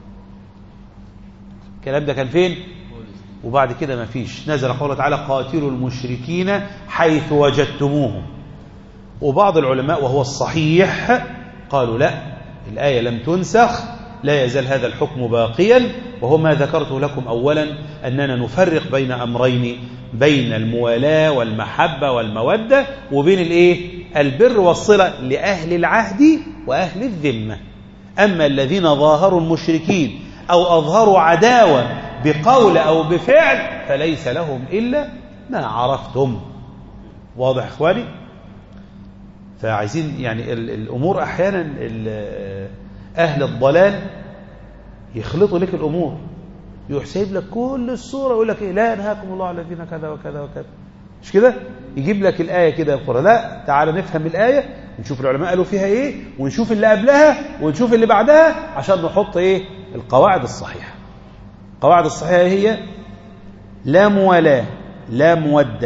الكلام ده كان فين وبعد كده ما فيش نزل قوله تعالى قاتلوا المشركين حيث وجدتموهم وبعض العلماء وهو الصحيح قالوا لا الآية لم تنسخ لا يزال هذا الحكم باقيا وهو ما ذكرته لكم أولا أننا نفرق بين أمرين بين الموالاة والمحبة والمودة وبين الإيه؟ البر والصلة لأهل العهد وأهل الذمة أما الذين ظاهروا المشركين أو أظهروا عداوة بقول أو بفعل فليس لهم إلا ما عرفتم واضح إخواني فعايزين يعني الأمور أحيانا أهل الضلال يخلطوا لك الأمور يروح سايب لك كل الصورة يقول لك إيه لا ينهاكم الله على الذين كذا وكذا وكذا مش كده يجيب لك الآية كده القرآن لا تعال نفهم الآية ونشوف العلماء قالوا فيها إيه ونشوف اللي قبلها ونشوف اللي بعدها عشان نحط إيه القواعد الصحيحة القواعد الصحيحة هي لا موالاة لا مودة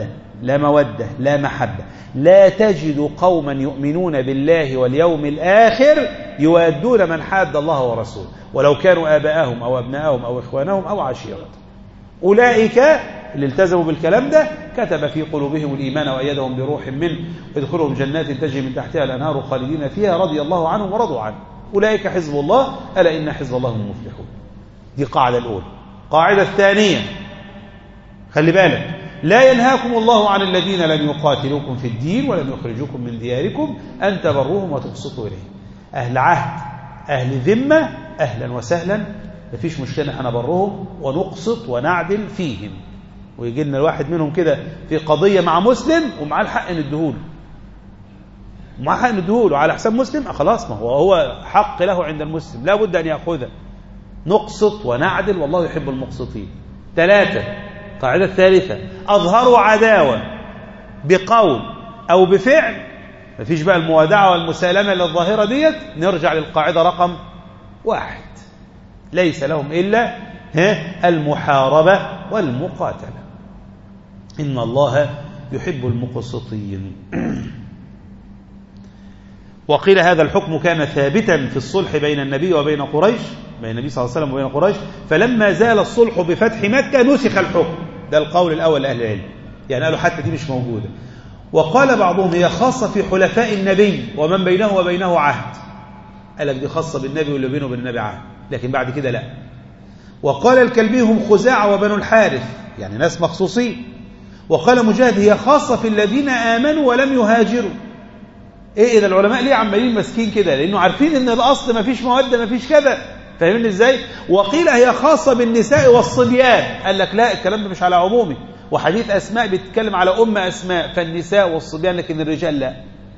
لا مودة لا محبة لا تجد قوما يؤمنون بالله واليوم الآخر يوادون من حاد الله ورسوله ولو كانوا آباءهم أو أبناءهم أو إخوانهم أو عشيرتهم أولئك اللي التزموا بالكلام ده كتب في قلوبهم الإيمان وأيدهم بروح منه ويدخلهم جنات تجري من تحتها الأنهار خالدين فيها رضي الله عنهم ورضوا عنه أولئك حزب الله ألا إن حزب الله هم المفلحون دي قاعدة الأولى قاعدة الثانية خلي بالك لا ينهاكم الله عن الذين لم يقاتلوكم في الدين ولم يخرجوكم من دياركم أن تبروهم وتقسطوا إليهم أهل عهد أهل ذمة أهلا وسهلا مفيش مشكلة أنا برهم ونقسط ونعدل فيهم ويجي لنا الواحد منهم كده في قضية مع مسلم ومعاه الحق نديهوله ومعاه حق نديهوله على حساب مسلم آه خلاص ما هو هو حق له عند المسلم لا بد أن يأخذه نقسط ونعدل والله يحب المقسطين ثلاثة القاعدة الثالثة أظهروا عداوة بقول أو بفعل مفيش بقى الموادعة والمسالمة للظاهرة ديت نرجع للقاعدة رقم واحد ليس لهم إلا ها المحاربة والمقاتلة إن الله يحب المقسطين وقيل هذا الحكم كان ثابتا في الصلح بين النبي وبين قريش بين النبي صلى الله عليه وسلم وبين قريش فلما زال الصلح بفتح مكة نسخ الحكم ده القول الأول لأهل العلم يعني قالوا حتى دي مش موجودة وقال بعضهم هي خاصة في حلفاء النبي ومن بينه وبينه عهد قال لك دي خاصة بالنبي واللي بينه وبين النبي عهد لكن بعد كده لا وقال الكلبي هم خزاعة وبنو الحارث يعني ناس مخصوصين وقال مجاهد هي خاصة في الذين آمنوا ولم يهاجروا ايه اذا العلماء ليه عمالين ماسكين كده لانه عارفين ان الاصل ما فيش موده ما فيش كذا فاهمين ازاي وقيل هي خاصه بالنساء والصبيان قال لك لا الكلام ده مش على عمومي وحديث اسماء بيتكلم على ام اسماء فالنساء والصبيان لكن الرجال لا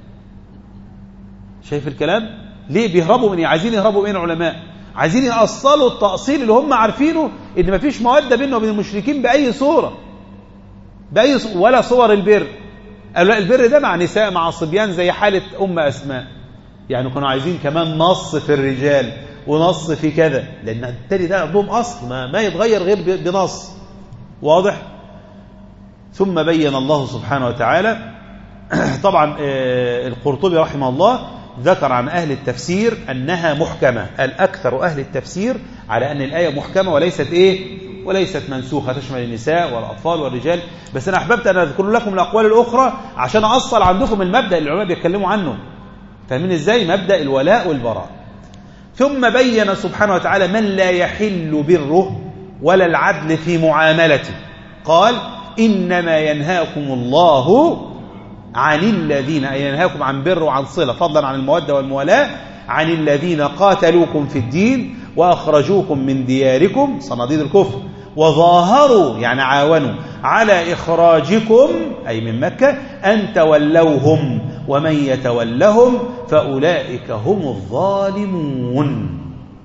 شايف الكلام ليه بيهربوا من عايزين يهربوا من العلماء عايزين يأصلوا التأصيل اللي هم عارفينه ان ما فيش موده بينه وبين المشركين باي صوره باي صورة ولا صور البر قالوا لا البر ده مع نساء مع صبيان زي حالة أم أسماء يعني كانوا عايزين كمان نص في الرجال ونص في كذا لأن التالي ده عندهم أصل ما, ما يتغير غير بنص واضح ثم بين الله سبحانه وتعالى طبعا القرطبي رحمه الله ذكر عن أهل التفسير أنها محكمة الأكثر أهل التفسير على أن الآية محكمة وليست إيه وليست منسوخة تشمل النساء والأطفال والرجال بس أنا أحببت أن أذكر لكم الأقوال الأخرى عشان أصل عندكم المبدأ اللي العلماء بيتكلموا عنه فاهمين إزاي مبدأ الولاء والبراء ثم بين سبحانه وتعالى من لا يحل بره ولا العدل في معاملته قال إنما ينهاكم الله عن الذين أي ينهاكم عن بر وعن صلة فضلا عن المودة والموالاة عن الذين قاتلوكم في الدين وأخرجوكم من دياركم صناديد الكفر وظاهروا يعني عاونوا على إخراجكم أي من مكة أن تولوهم ومن يتولهم فأولئك هم الظالمون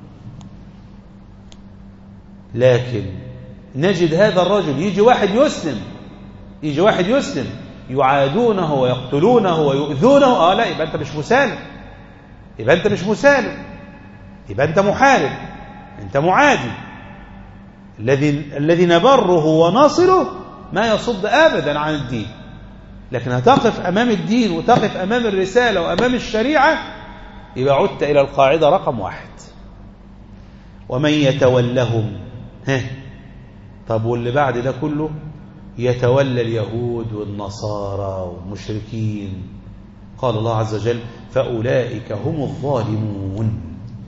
لكن نجد هذا الرجل يجي واحد يسلم يجي واحد يسلم يعادونه ويقتلونه ويؤذونه اه لا يبقى انت مش مسالم يبقى انت مش مسالم يبقى انت محارب انت معادي الذي الذي نبره ونصله ما يصد ابدا عن الدين لكن هتقف امام الدين وتقف امام الرساله وامام الشريعه يبقى عدت الى القاعده رقم واحد ومن يتولهم ها طب واللي بعد ده كله يتولى اليهود والنصارى والمشركين قال الله عز وجل فأولئك هم الظالمون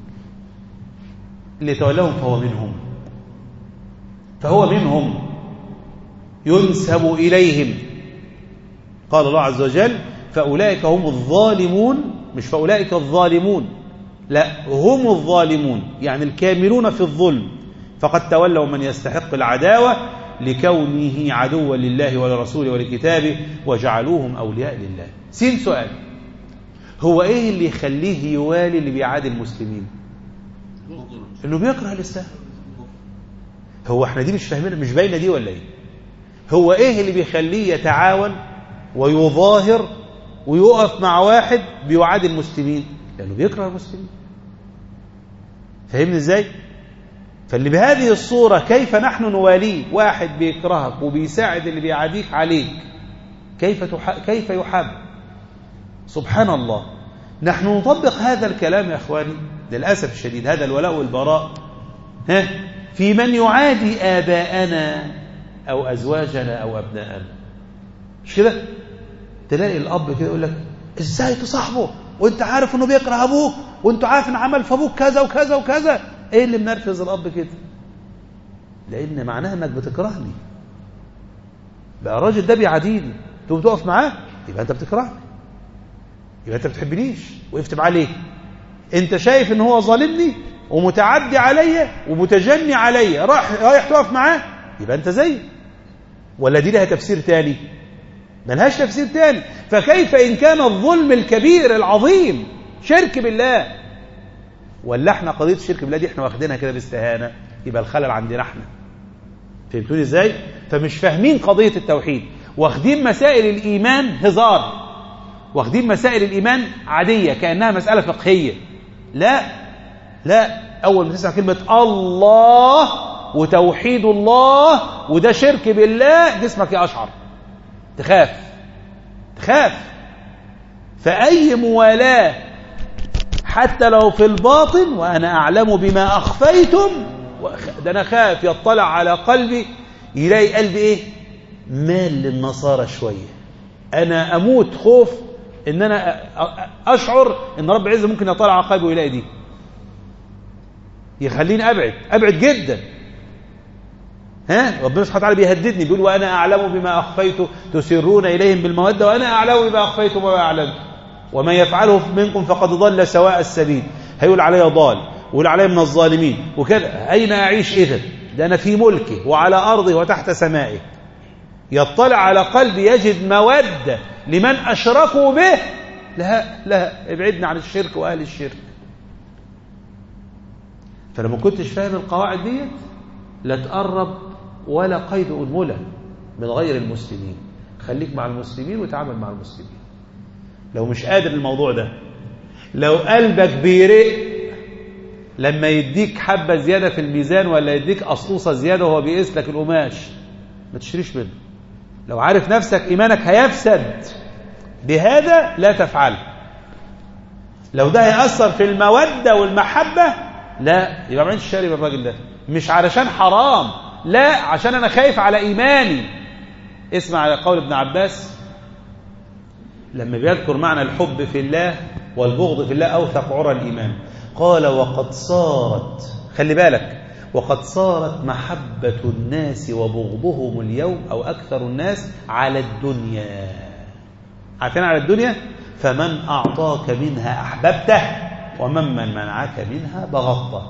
اللي يتولهم فهو منهم فهو منهم ينسب إليهم قال الله عز وجل فأولئك هم الظالمون مش فأولئك الظالمون لا هم الظالمون يعني الكاملون في الظلم فقد تولوا من يستحق العداوة لكونه عدوا لله ولرسوله ولكتابه وجعلوهم أولياء لله سين سؤال هو ايه اللي يخليه يوالي اللي بيعادي المسلمين انه بيكره الاسلام هو احنا دي مش فاهمين مش باينه دي ولا ايه هو ايه اللي بيخليه يتعاون ويظاهر ويقف مع واحد بيعادي المسلمين لانه بيكره المسلمين فاهمني ازاي فاللي بهذه الصورة كيف نحن نواليه واحد بيكرهك وبيساعد اللي بيعاديك عليك كيف تح... كيف يحب سبحان الله نحن نطبق هذا الكلام يا اخواني للاسف الشديد هذا الولاء والبراء ها في من يعادي اباءنا او ازواجنا او ابناءنا مش كده تلاقي الاب كده يقول لك ازاي تصاحبه وانت عارف انه بيكره ابوك وانت عارف ان عمل في ابوك كذا وكذا وكذا ايه اللي منرفز الاب كده لان معناها انك بتكرهني بقى الراجل ده بيعاديني تقوم تقف معاه يبقى انت بتكرهني يبقى انت بتحبنيش وقفت معاه ليه انت شايف ان هو ظالمني ومتعدي عليا ومتجني عليا راح رايح تقف معاه يبقى انت زيي ولا دي لها تفسير تاني ملهاش تفسير تاني فكيف ان كان الظلم الكبير العظيم شرك بالله ولا احنا قضيه الشرك بالله دي احنا واخدينها كده باستهانه يبقى الخلل عندنا احنا فهمتوني ازاي فمش فاهمين قضيه التوحيد واخدين مسائل الايمان هزار واخدين مسائل الايمان عاديه كانها مساله فقهيه لا لا اول ما تسمع كلمه الله وتوحيد الله وده شرك بالله جسمك يقشعر تخاف تخاف فاي موالاه حتى لو في الباطن وانا اعلم بما اخفيتم ده انا خاف يطلع على قلبي يلاقي قلبي ايه مال للنصارى شويه انا اموت خوف ان انا اشعر ان رب العزه ممكن يطلع على قلبي ويلاقي دي يخليني ابعد ابعد جدا ها ربنا سبحانه وتعالى بيهددني بيقول وانا اعلم بما اخفيت تسرون اليهم بالموده وانا اعلم بما اخفيتم وما اعلنت ومن يفعله منكم فقد ضل سواء السبيل هيقول علي ضال ويقول علي من الظالمين وكذا اين اعيش اذا ده انا في ملكه وعلى ارضه وتحت سمائه يطلع على قلبي يجد موده لمن اشركوا به لا لا ابعدنا عن الشرك واهل الشرك فلما كنتش فاهم القواعد ديت لا تقرب ولا قيد أنملة من غير المسلمين خليك مع المسلمين وتعامل مع المسلمين لو مش قادر الموضوع ده لو قلبك بيرق لما يديك حبة زيادة في الميزان ولا يديك أصلوصة زيادة وهو بيقيس لك القماش ما تشتريش منه لو عارف نفسك إيمانك هيفسد بهذا لا تفعله لو ده هيأثر في المودة والمحبة لا يبقى ما عنديش شاري بالراجل ده مش علشان حرام لا عشان انا خايف على ايماني اسمع على قول ابن عباس لما بيذكر معنى الحب في الله والبغض في الله اوثق عرى الايمان قال وقد صارت خلي بالك وقد صارت محبة الناس وبغضهم اليوم أو أكثر الناس على الدنيا عارفين على الدنيا فمن أعطاك منها أحببته ومن من منعك منها بغضته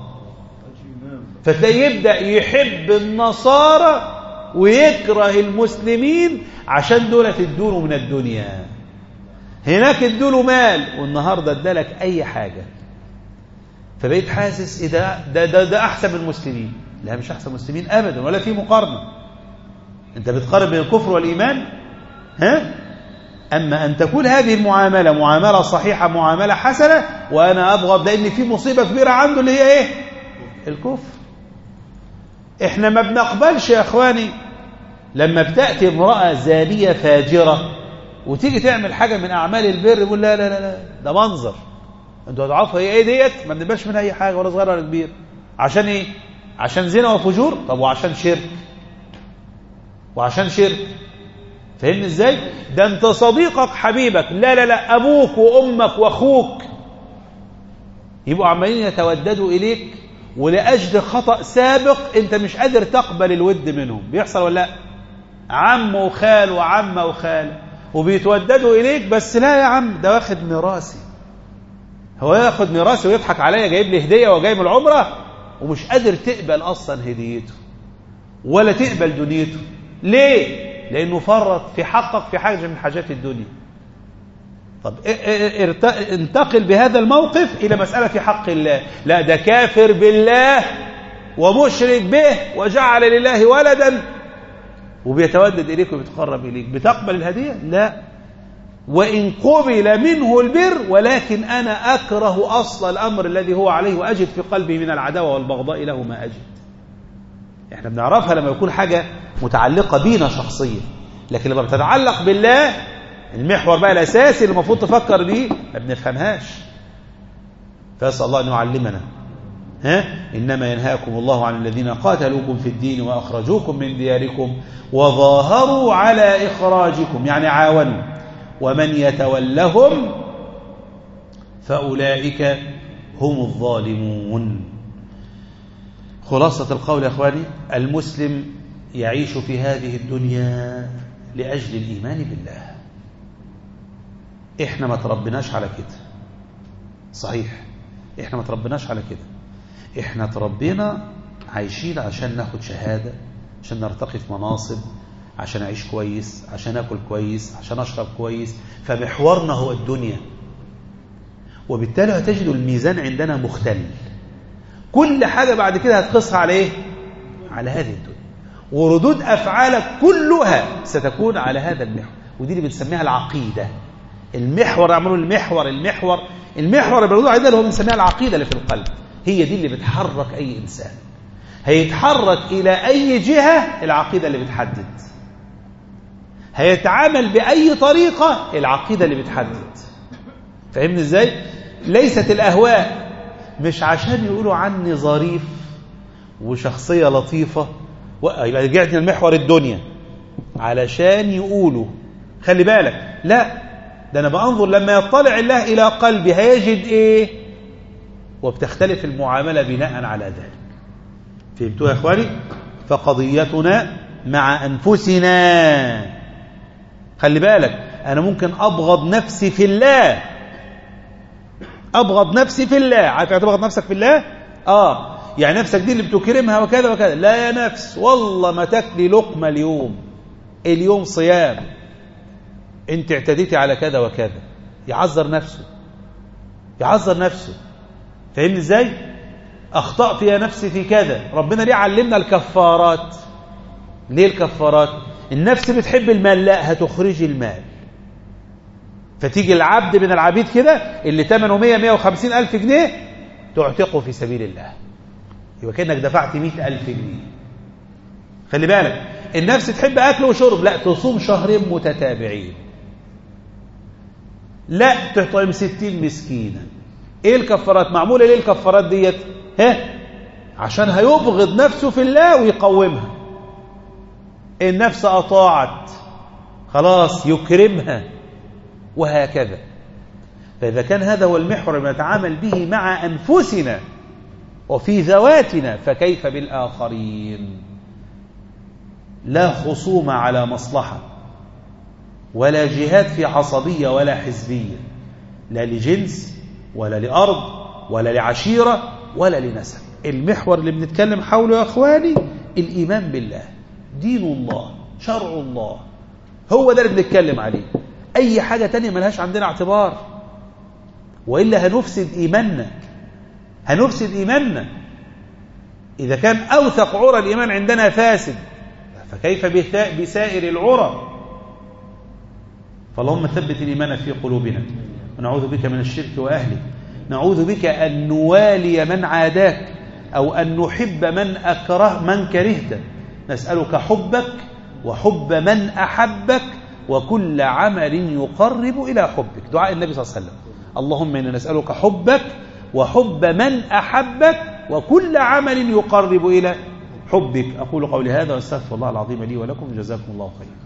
فتلاقيه يبدأ يحب النصارى ويكره المسلمين عشان دول ادوله من الدنيا هناك ادوله مال والنهارده ادالك اي حاجه فبقيت حاسس ايه ده ده ده, ده احسن من المسلمين لا مش احسن من المسلمين ابدا ولا في مقارنه انت بتقارن بين الكفر والايمان ها اما ان تكون هذه المعامله معامله صحيحه معامله حسنه وانا ابغض لان في مصيبه كبيره عنده اللي هي ايه الكفر احنا ما بنقبلش يا اخواني لما بتاتي امراه زانيه فاجره وتيجي تعمل حاجه من اعمال البر يقول لا لا لا لا ده منظر انتوا هتعرفوا هي ايه ديت ما بنبقاش منها اي حاجه ولا صغير ولا كبير عشان ايه عشان زنا وفجور طب وعشان شرك وعشان شرك فهمني ازاي ده انت صديقك حبيبك لا لا لا ابوك وامك واخوك يبقوا عمالين يتوددوا اليك ولاجل خطا سابق انت مش قادر تقبل الود منهم بيحصل ولا لا عم وخال وعمه وخال وبيتوددوا اليك بس لا يا عم ده واخد ميراثي هو ياخد ميراثي ويضحك عليا جايب لي هديه وجاي من العمره ومش قادر تقبل اصلا هديته ولا تقبل دنيته ليه لانه فرط في حقك في حاجه من حاجات الدنيا طب انتقل بهذا الموقف الى مساله في حق الله لا ده كافر بالله ومشرك به وجعل لله ولدا وبيتودد اليك وبيتقرب اليك بتقبل الهديه لا وإن قبل منه البر ولكن أنا أكره أصل الأمر الذي هو عليه وأجد في قلبي من العداوة والبغضاء له ما أجد احنا بنعرفها لما يكون حاجة متعلقة بينا شخصيا لكن لما بتتعلق بالله المحور بقى الأساسي اللي المفروض تفكر بيه ما بنفهمهاش فأسأل الله أن يعلمنا ها إنما ينهاكم الله عن الذين قاتلوكم في الدين وأخرجوكم من دياركم وظاهروا على إخراجكم يعني عاونوا ومن يتولهم فأولئك هم الظالمون خلاصة القول يا أخواني المسلم يعيش في هذه الدنيا لأجل الإيمان بالله إحنا ما تربناش على كده صحيح إحنا ما تربناش على كده إحنا تربينا عايشين عشان ناخد شهادة عشان نرتقي في مناصب عشان أعيش كويس عشان أكل كويس عشان أشرب كويس فمحورنا هو الدنيا وبالتالي هتجد الميزان عندنا مختل كل حاجة بعد كده هتقصها على إيه؟ على هذه الدنيا وردود أفعالك كلها ستكون على هذا المحور ودي اللي بنسميها العقيدة المحور يعملوا المحور المحور المحور اللي بيقولوا عليه ده اللي هو بنسميها العقيدة اللي في القلب هي دي اللي بتحرك أي إنسان هيتحرك إلى أي جهة العقيدة اللي بتحدد هيتعامل بأي طريقة العقيدة اللي بتحدد فاهمني ازاي ليست الأهواء مش عشان يقولوا عني ظريف وشخصية لطيفة يبقى رجعت للمحور الدنيا علشان يقولوا خلي بالك لا ده أنا بأنظر لما يطلع الله إلى قلبي هيجد إيه وبتختلف المعاملة بناء على ذلك فهمتوا يا إخواني فقضيتنا مع أنفسنا خلي بالك أنا ممكن أبغض نفسي في الله أبغض نفسي في الله عارف يعني تبغض نفسك في الله آه يعني نفسك دي اللي بتكرمها وكذا وكذا لا يا نفس والله ما تاكلي لقمة اليوم اليوم صيام انت اعتديتي على كذا وكذا يعذر نفسه يعذر نفسه فاهمني ازاي اخطأت يا نفسي في كذا ربنا ليه علمنا الكفارات ليه الكفارات النفس بتحب المال لا هتخرجي المال فتيجي العبد من العبيد كده اللي ثمنه 100 150 ألف جنيه تعتقه في سبيل الله يبقى كأنك دفعت 100 ألف جنيه خلي بالك النفس تحب أكل وشرب لا تصوم شهرين متتابعين لا تطعم 60 مسكينا ايه الكفارات معمولة ليه الكفارات ديت ها عشان هيبغض نفسه في الله ويقومها النفس أطاعت خلاص يكرمها وهكذا فإذا كان هذا هو المحور اللي نتعامل به مع أنفسنا وفي ذواتنا فكيف بالآخرين لا خصوم على مصلحة ولا جهاد في عصبية ولا حزبية لا لجنس ولا لأرض ولا لعشيرة ولا لنسب المحور اللي بنتكلم حوله يا أخواني الإيمان بالله دين الله شرع الله هو ده اللي بنتكلم عليه أي حاجة تانية ملهاش عندنا اعتبار وإلا هنفسد إيماننا هنفسد إيماننا إذا كان أوثق عرى الإيمان عندنا فاسد فكيف بسائر العرى فاللهم ثبت الإيمان في قلوبنا ونعوذ بك من الشرك وأهله نعوذ بك أن نوالي من عاداك أو أن نحب من أكره من كرهته نسألك حبك وحب من أحبك وكل عمل يقرب إلى حبك دعاء النبي صلى الله عليه وسلم اللهم إنا نسألك حبك وحب من أحبك وكل عمل يقرب إلى حبك أقول قولي هذا واستغفر الله العظيم لي ولكم جزاكم الله خيرا